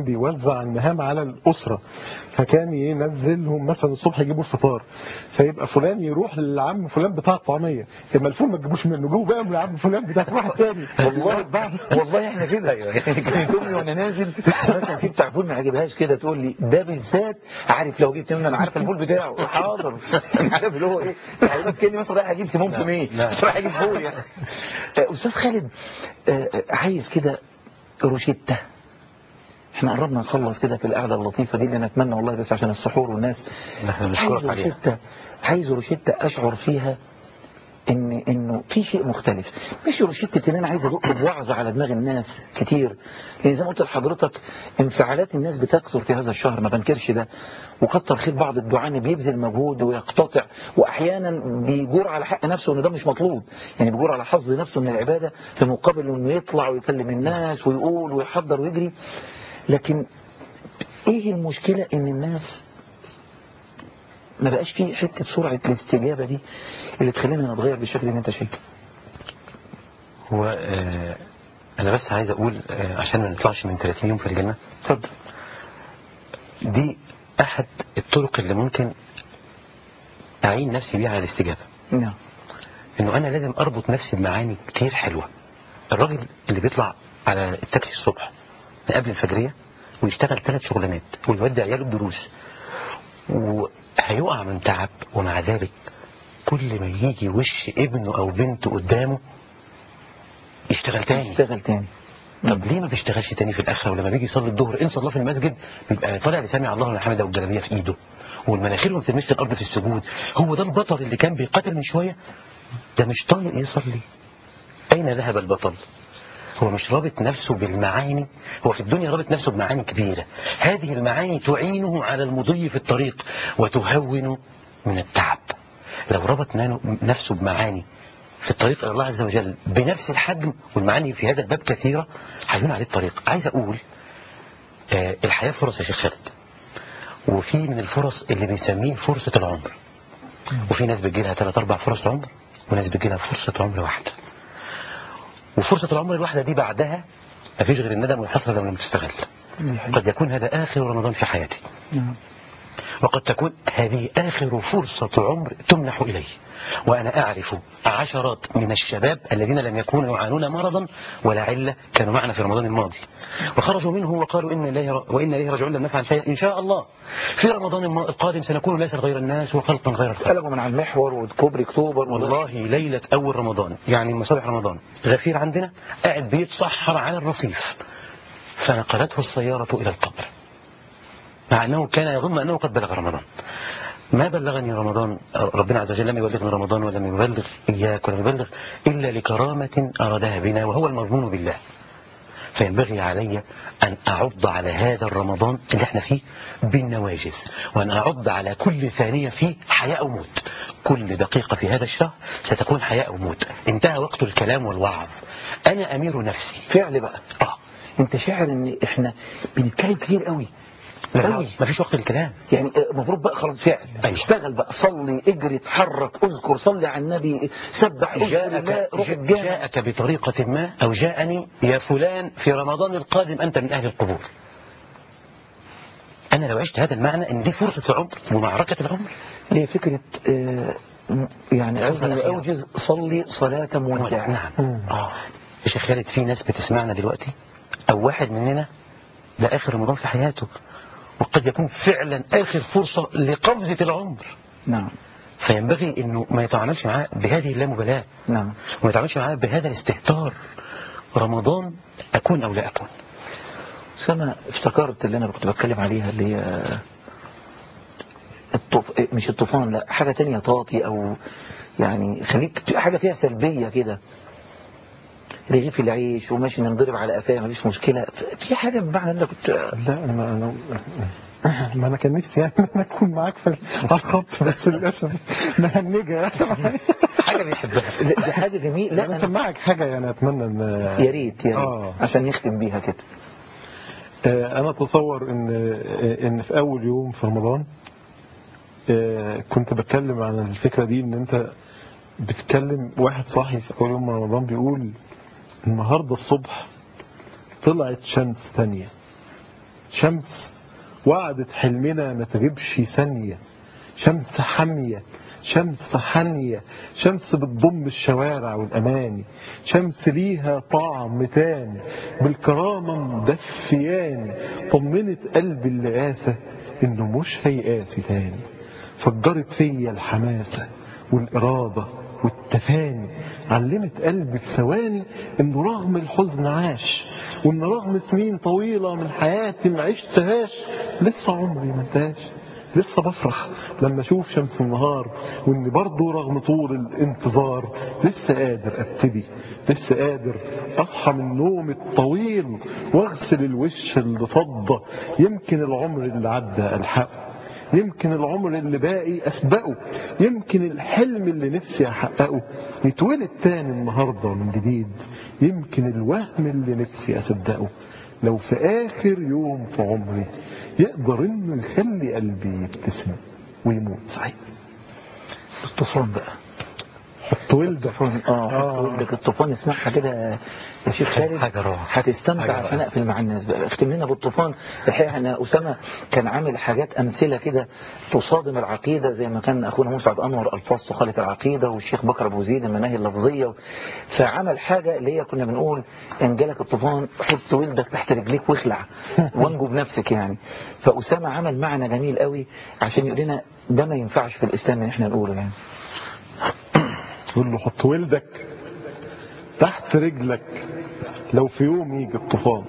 بيوزع المهام على الاسره فكان ينزلهم مثلا الصبح يجيبوا الفطار فيبقى فلان يروح للعم فلان بتاع الطعميه اما الفول ما تجيبوش منه جيبوا بقى من العم فلان بتاع واحد تاني والله والله احنا كده يعني كانت امي وانا نازل مثلا في بتاع فول ما عجبهاش كده تقول لي ده بالذات عارف لو جبت منه انا عارف الفول بتاعه حاضر انا عارف اللي هو ايه يعني كاني مثلا رايح اجيب سيمون في مية نعم. مش رايح اجيب فول يعني آه، استاذ خالد آه، آه، عايز كده روشته احنا قربنا نخلص كده في القعده اللطيفه دي اللي نتمنى والله بس عشان السحور والناس نحن عايز نشكرك عليها روشته عايز روشته اشعر فيها ان انه في شيء مختلف مش روشته ان انا عايز ادق بوعظ على دماغ الناس كتير لان زي ما قلت لحضرتك انفعالات الناس بتكثر في هذا الشهر ما بنكرش ده وكتر خير بعض الدعاء إن بيبذل مجهود ويقتطع واحيانا بيجور على حق نفسه ان ده مش مطلوب يعني بيجور على حظ نفسه من العباده في مقابل انه يطلع ويكلم الناس ويقول ويحضر ويجري لكن ايه المشكله ان الناس ما بقاش فيه حته سرعه الاستجابه دي اللي تخلينا نتغير بالشكل اللي انت شايفه هو آه، انا بس عايز اقول آه، عشان ما نطلعش من 30 يوم في الجنه اتفضل دي احد الطرق اللي ممكن اعين نفسي بيها على الاستجابه نعم انه انا لازم اربط نفسي بمعاني كتير حلوه الراجل اللي بيطلع على التاكسي الصبح من قبل الفجريه ويشتغل ثلاث شغلانات ويودي عياله الدروس وهيقع من تعب ومع ذلك كل ما يجي وش ابنه او بنته قدامه يشتغل تاني اشتغل تاني طب ليه ما بيشتغلش تاني في الاخره ولما بيجي يصلي الظهر ان صلى في المسجد بيبقى طالع لسامع الله لمن حمده والجلابيه في ايده والمناخير ما بتلمسش الارض في السجود هو ده البطل اللي كان بيقاتل من شويه ده مش طايق يصلي اين ذهب البطل هو مش رابط نفسه بالمعاني هو في الدنيا رابط نفسه بمعاني كبيرة هذه المعاني تعينه على المضي في الطريق وتهون من التعب لو ربط نانو- نفسه بمعاني في الطريق إلى الله عز وجل بنفس الحجم والمعاني في هذا الباب كثيرة هيهون عليه الطريق عايز أقول آه الحياة فرص يا شيخ خالد وفي من الفرص اللي بنسميه فرصة العمر وفي ناس بتجيلها ثلاث أربع فرص عمر وناس بتجيلها فرصة عمر واحدة وفرصة العمر الواحدة دي بعدها مفيش غير الندم والحسرة لو لم تستغل قد يكون هذا آخر رمضان في حياتي نعم. وقد تكون هذه آخر فرصة عمر تمنح إلي وأنا أعرف عشرات من الشباب الذين لم يكونوا يعانون مرضا ولا علة كانوا معنا في رمضان الماضي وخرجوا منه وقالوا إن الله وإن إليه راجعون لم نفعل شيئا إن شاء الله في رمضان الم- القادم سنكون ليس غير الناس وخلقا غير الخلق قلبوا من على المحور وكوبري اكتوبر والله ليلة أول رمضان يعني من مصالح رمضان غفير عندنا قاعد بيتصحر على الرصيف فنقلته السيارة إلى القبر مع أنه كان يظن أنه قد بلغ رمضان ما بلغني رمضان ربنا عز وجل لم يبلغني رمضان ولم يبلغ إياك ولم يبلغ إلا لكرامة أرادها بنا وهو المضمون بالله فينبغي علي أن أعض على هذا الرمضان اللي احنا فيه بالنواجذ وأن أعض على كل ثانية فيه حياة أو موت كل دقيقة في هذا الشهر ستكون حياة أو موت انتهى وقت الكلام والوعظ أنا أمير نفسي فعل بقى آه انت شاعر ان احنا بنتكلم كتير قوي قوي ما فيش وقت الكلام يعني المفروض بقى خلاص فعل أيوة. اشتغل بقى صلي اجري اتحرك اذكر صلي على النبي سبح اذكر الله جاءك, روح جاء- الجامع جاءك بطريقة ما أو جاءني يا فلان في رمضان القادم أنت من أهل القبور أنا لو عشت هذا المعنى أن دي فرصة العمر ومعركة العمر هي فكرة آه، م- يعني الفرصة عايزني الأخيرة. أوجز صلي صلاة مودع نعم آه. يا شيخ خالد في ناس بتسمعنا دلوقتي أو واحد مننا ده آخر رمضان في حياته وقد يكون فعلا آخر فرصة لقفزة العمر نعم فينبغي أنه ما يتعاملش معاه بهذه اللامبالاة نعم وما يتعاملش معاه بهذا الاستهتار رمضان أكون أو لا أكون سما افتكرت اللي أنا كنت بتكلم عليها اللي هي الطف... مش الطوفان لا حاجة تانية طاطي أو يعني خليك حاجة فيها سلبية كده رغيف العيش وماشي ننضرب على قفاه مفيش مشكلة في حاجة بمعنى اللي كنت لا ما انا ما انا كان نفسي يعني ان انا اكون معاك في على الخط بس للاسف مهنجه حاجة بيحبها لا، دي حاجة جميلة لا لا انا أنا اسمعك حاجه يعني اتمنى ان يا ريت يا آه. ريت عشان نختم بيها كده آه، انا اتصور ان آه، ان في اول يوم في رمضان آه، كنت بتكلم عن الفكره دي ان انت بتكلم واحد صاحي في اول يوم من رمضان بيقول النهارده الصبح طلعت شمس ثانيه شمس وعدت حلمنا ما تغيبش ثانية شمس حامية شمس حانية شمس بتضم الشوارع والأماني شمس ليها طعم تاني بالكرامة مدفياني طمنت قلبي اللي قاسى إنه مش هيقاسي تاني فجرت فيا الحماسة والإرادة والتفاني علمت قلبي في ثواني انه رغم الحزن عاش وان رغم سنين طويلة من حياتي ما عشتهاش لسه عمري ما انتهاش لسه بفرح لما اشوف شمس النهار واني برضه رغم طول الانتظار لسه قادر ابتدي لسه قادر اصحى من النوم الطويل واغسل الوش اللي صدى يمكن العمر اللي عدى الحقه يمكن العمر اللي باقي أسبقه يمكن الحلم اللي نفسي أحققه يتولد تاني النهاردة من جديد يمكن الوهم اللي نفسي أصدقه لو في آخر يوم في عمري يقدر إنه يخلي قلبي يبتسم ويموت سعيد الطوفان بقى الطويل ده الطوفان اه آه. ولدك الطوفان اسمعها كده يا شيخ خالد حاجة روعة. هتستمتع حاجة عشان روعة. اقفل مع الناس بقى اختم لنا بالطوفان الحقيقه انا اسامه كان عامل حاجات امثله كده تصادم العقيده زي ما كان اخونا مسعد انور الفاظ تخالف العقيده والشيخ بكر ابو زيد المناهي اللفظيه فعمل حاجه اللي هي كنا بنقول ان جالك الطوفان حط ولدك تحت رجليك واخلع وانجو بنفسك يعني فاسامه عمل معنى جميل قوي عشان يقول لنا ده ما ينفعش في الاسلام ان احنا نقوله يعني يقول له حط ولدك تحت رجلك لو في يوم يجي الطوفان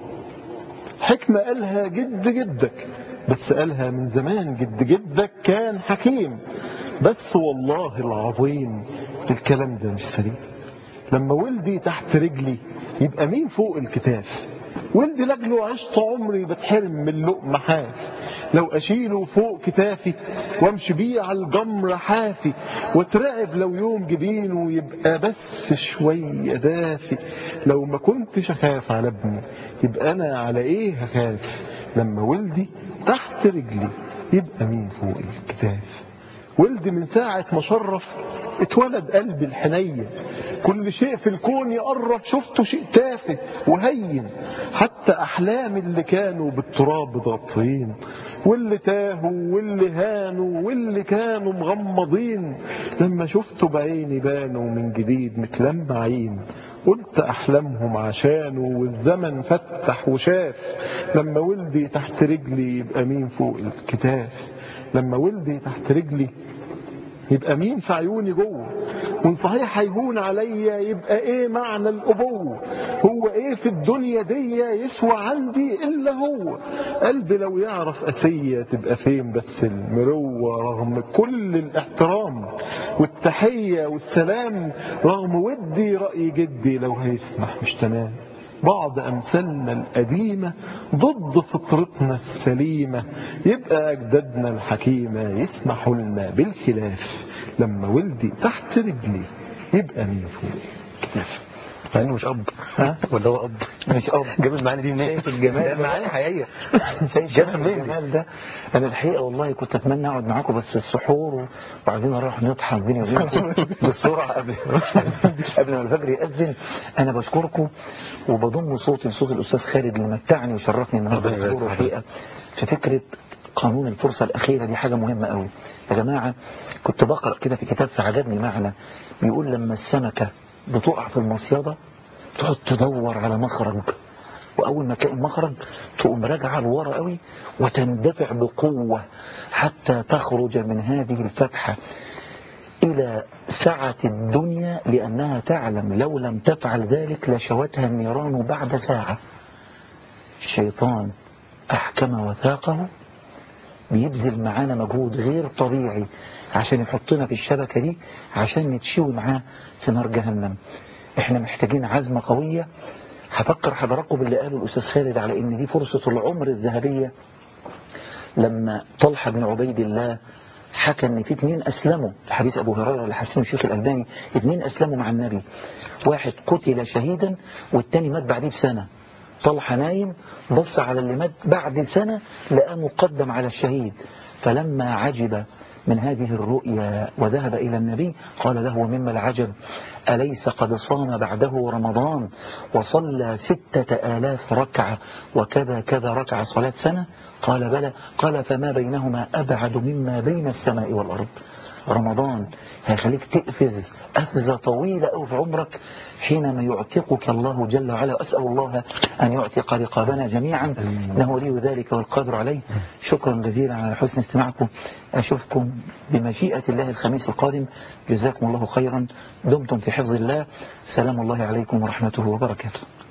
حكمة قالها جد جدك بس قالها من زمان جد جدك كان حكيم بس والله العظيم الكلام ده مش سليم لما ولدي تحت رجلي يبقى مين فوق الكتاف ولدي لاجله عشت عمري بتحرم من لقمة حاف لو اشيله فوق كتافي وامشي بيه على الجمر حافي واترعب لو يوم جبينه يبقى بس شوية دافي لو ما كنتش اخاف على ابني يبقى انا على ايه هخاف لما ولدي تحت رجلي يبقى مين فوق الكتاف ولدي من ساعة ما شرف اتولد قلبي الحنين كل شيء في الكون يقرب شفته شيء تافه وهين حتى أحلام اللي كانوا بالتراب ضاطين واللي تاهوا واللي هانوا واللي كانوا مغمضين لما شفته بعيني بانوا من جديد متلمعين قلت أحلامهم عشانه والزمن فتح وشاف لما ولدي تحت رجلي يبقى مين فوق الكتاف لما ولدي تحت رجلي يبقى مين في عيوني جوه وان صحيح هيهون عليا يبقى ايه معنى الابوه هو ايه في الدنيا دي يسوى عندي الا هو قلبي لو يعرف اسيه تبقى فين بس المروه رغم كل الاحترام والتحيه والسلام رغم ودي راي جدي لو هيسمح مش تمام بعض أمثالنا القديمة ضد فطرتنا السليمة يبقى أجدادنا الحكيمة يسمحوا لنا بالخلاف لما ولدي تحت رجلي يبقى مين فوق كتافي مع انه مش اب ها؟ ولا هو اب مش اب جاب المعاني دي منين؟ شايف الجمال ده ده؟ معاني حقيقيه شايف جابها منين دي؟ الجمال ده انا الحقيقه والله كنت اتمنى اقعد معاكم بس السحور وبعدين اروح نطحن بيني وبينكم بسرعه قبل قبل ما الفجر ياذن انا بشكركم وبضم صوتي لصوت الاستاذ خالد اللي متعني وشرفني النهارده ربنا يبارك بحضوره فيك. الحقيقه في فكره قانون الفرصة الأخيرة دي حاجة مهمة قوي يا جماعة كنت بقرأ كده في كتاب فعجبني معنى بيقول لما السمكة بتقع في المصيدة تقعد تدور على مخرج وأول ما تلاقي المخرج تقوم راجعة لورا قوي وتندفع بقوة حتى تخرج من هذه الفتحة إلى سعة الدنيا لأنها تعلم لو لم تفعل ذلك لشوتها النيران بعد ساعة الشيطان أحكم وثاقه بيبذل معانا مجهود غير طبيعي عشان يحطنا في الشبكة دي عشان نتشوي معاه في نار جهنم احنا محتاجين عزمة قوية هفكر حضراتكم باللي قاله الأستاذ خالد على إن دي فرصة العمر الذهبية لما طلحة بن عبيد الله حكى ان في اتنين اسلموا في حديث ابو هريره اللي حسنه الشيخ الالباني اتنين اسلموا مع النبي واحد قتل شهيدا والتاني مات بعديه بسنه طلحه نايم بص على اللي مات بعد سنه لقاه مقدم على الشهيد فلما عجب من هذه الرؤيا وذهب إلى النبي قال له ومما العجب أليس قد صام بعده رمضان وصلى ستة آلاف ركعة وكذا كذا ركعة صلاة سنة قال بلى قال فما بينهما أبعد مما بين السماء والأرض رمضان هيخليك تقفز قفزة طويلة أو في عمرك حينما يعتقك الله جل وعلا أسأل الله أن يعتق رقابنا جميعا إنه لي ذلك والقادر عليه شكرا جزيلا على حسن استماعكم أشوفكم بمشيئة الله الخميس القادم جزاكم الله خيرا دمتم في حفظ الله سلام الله عليكم ورحمته وبركاته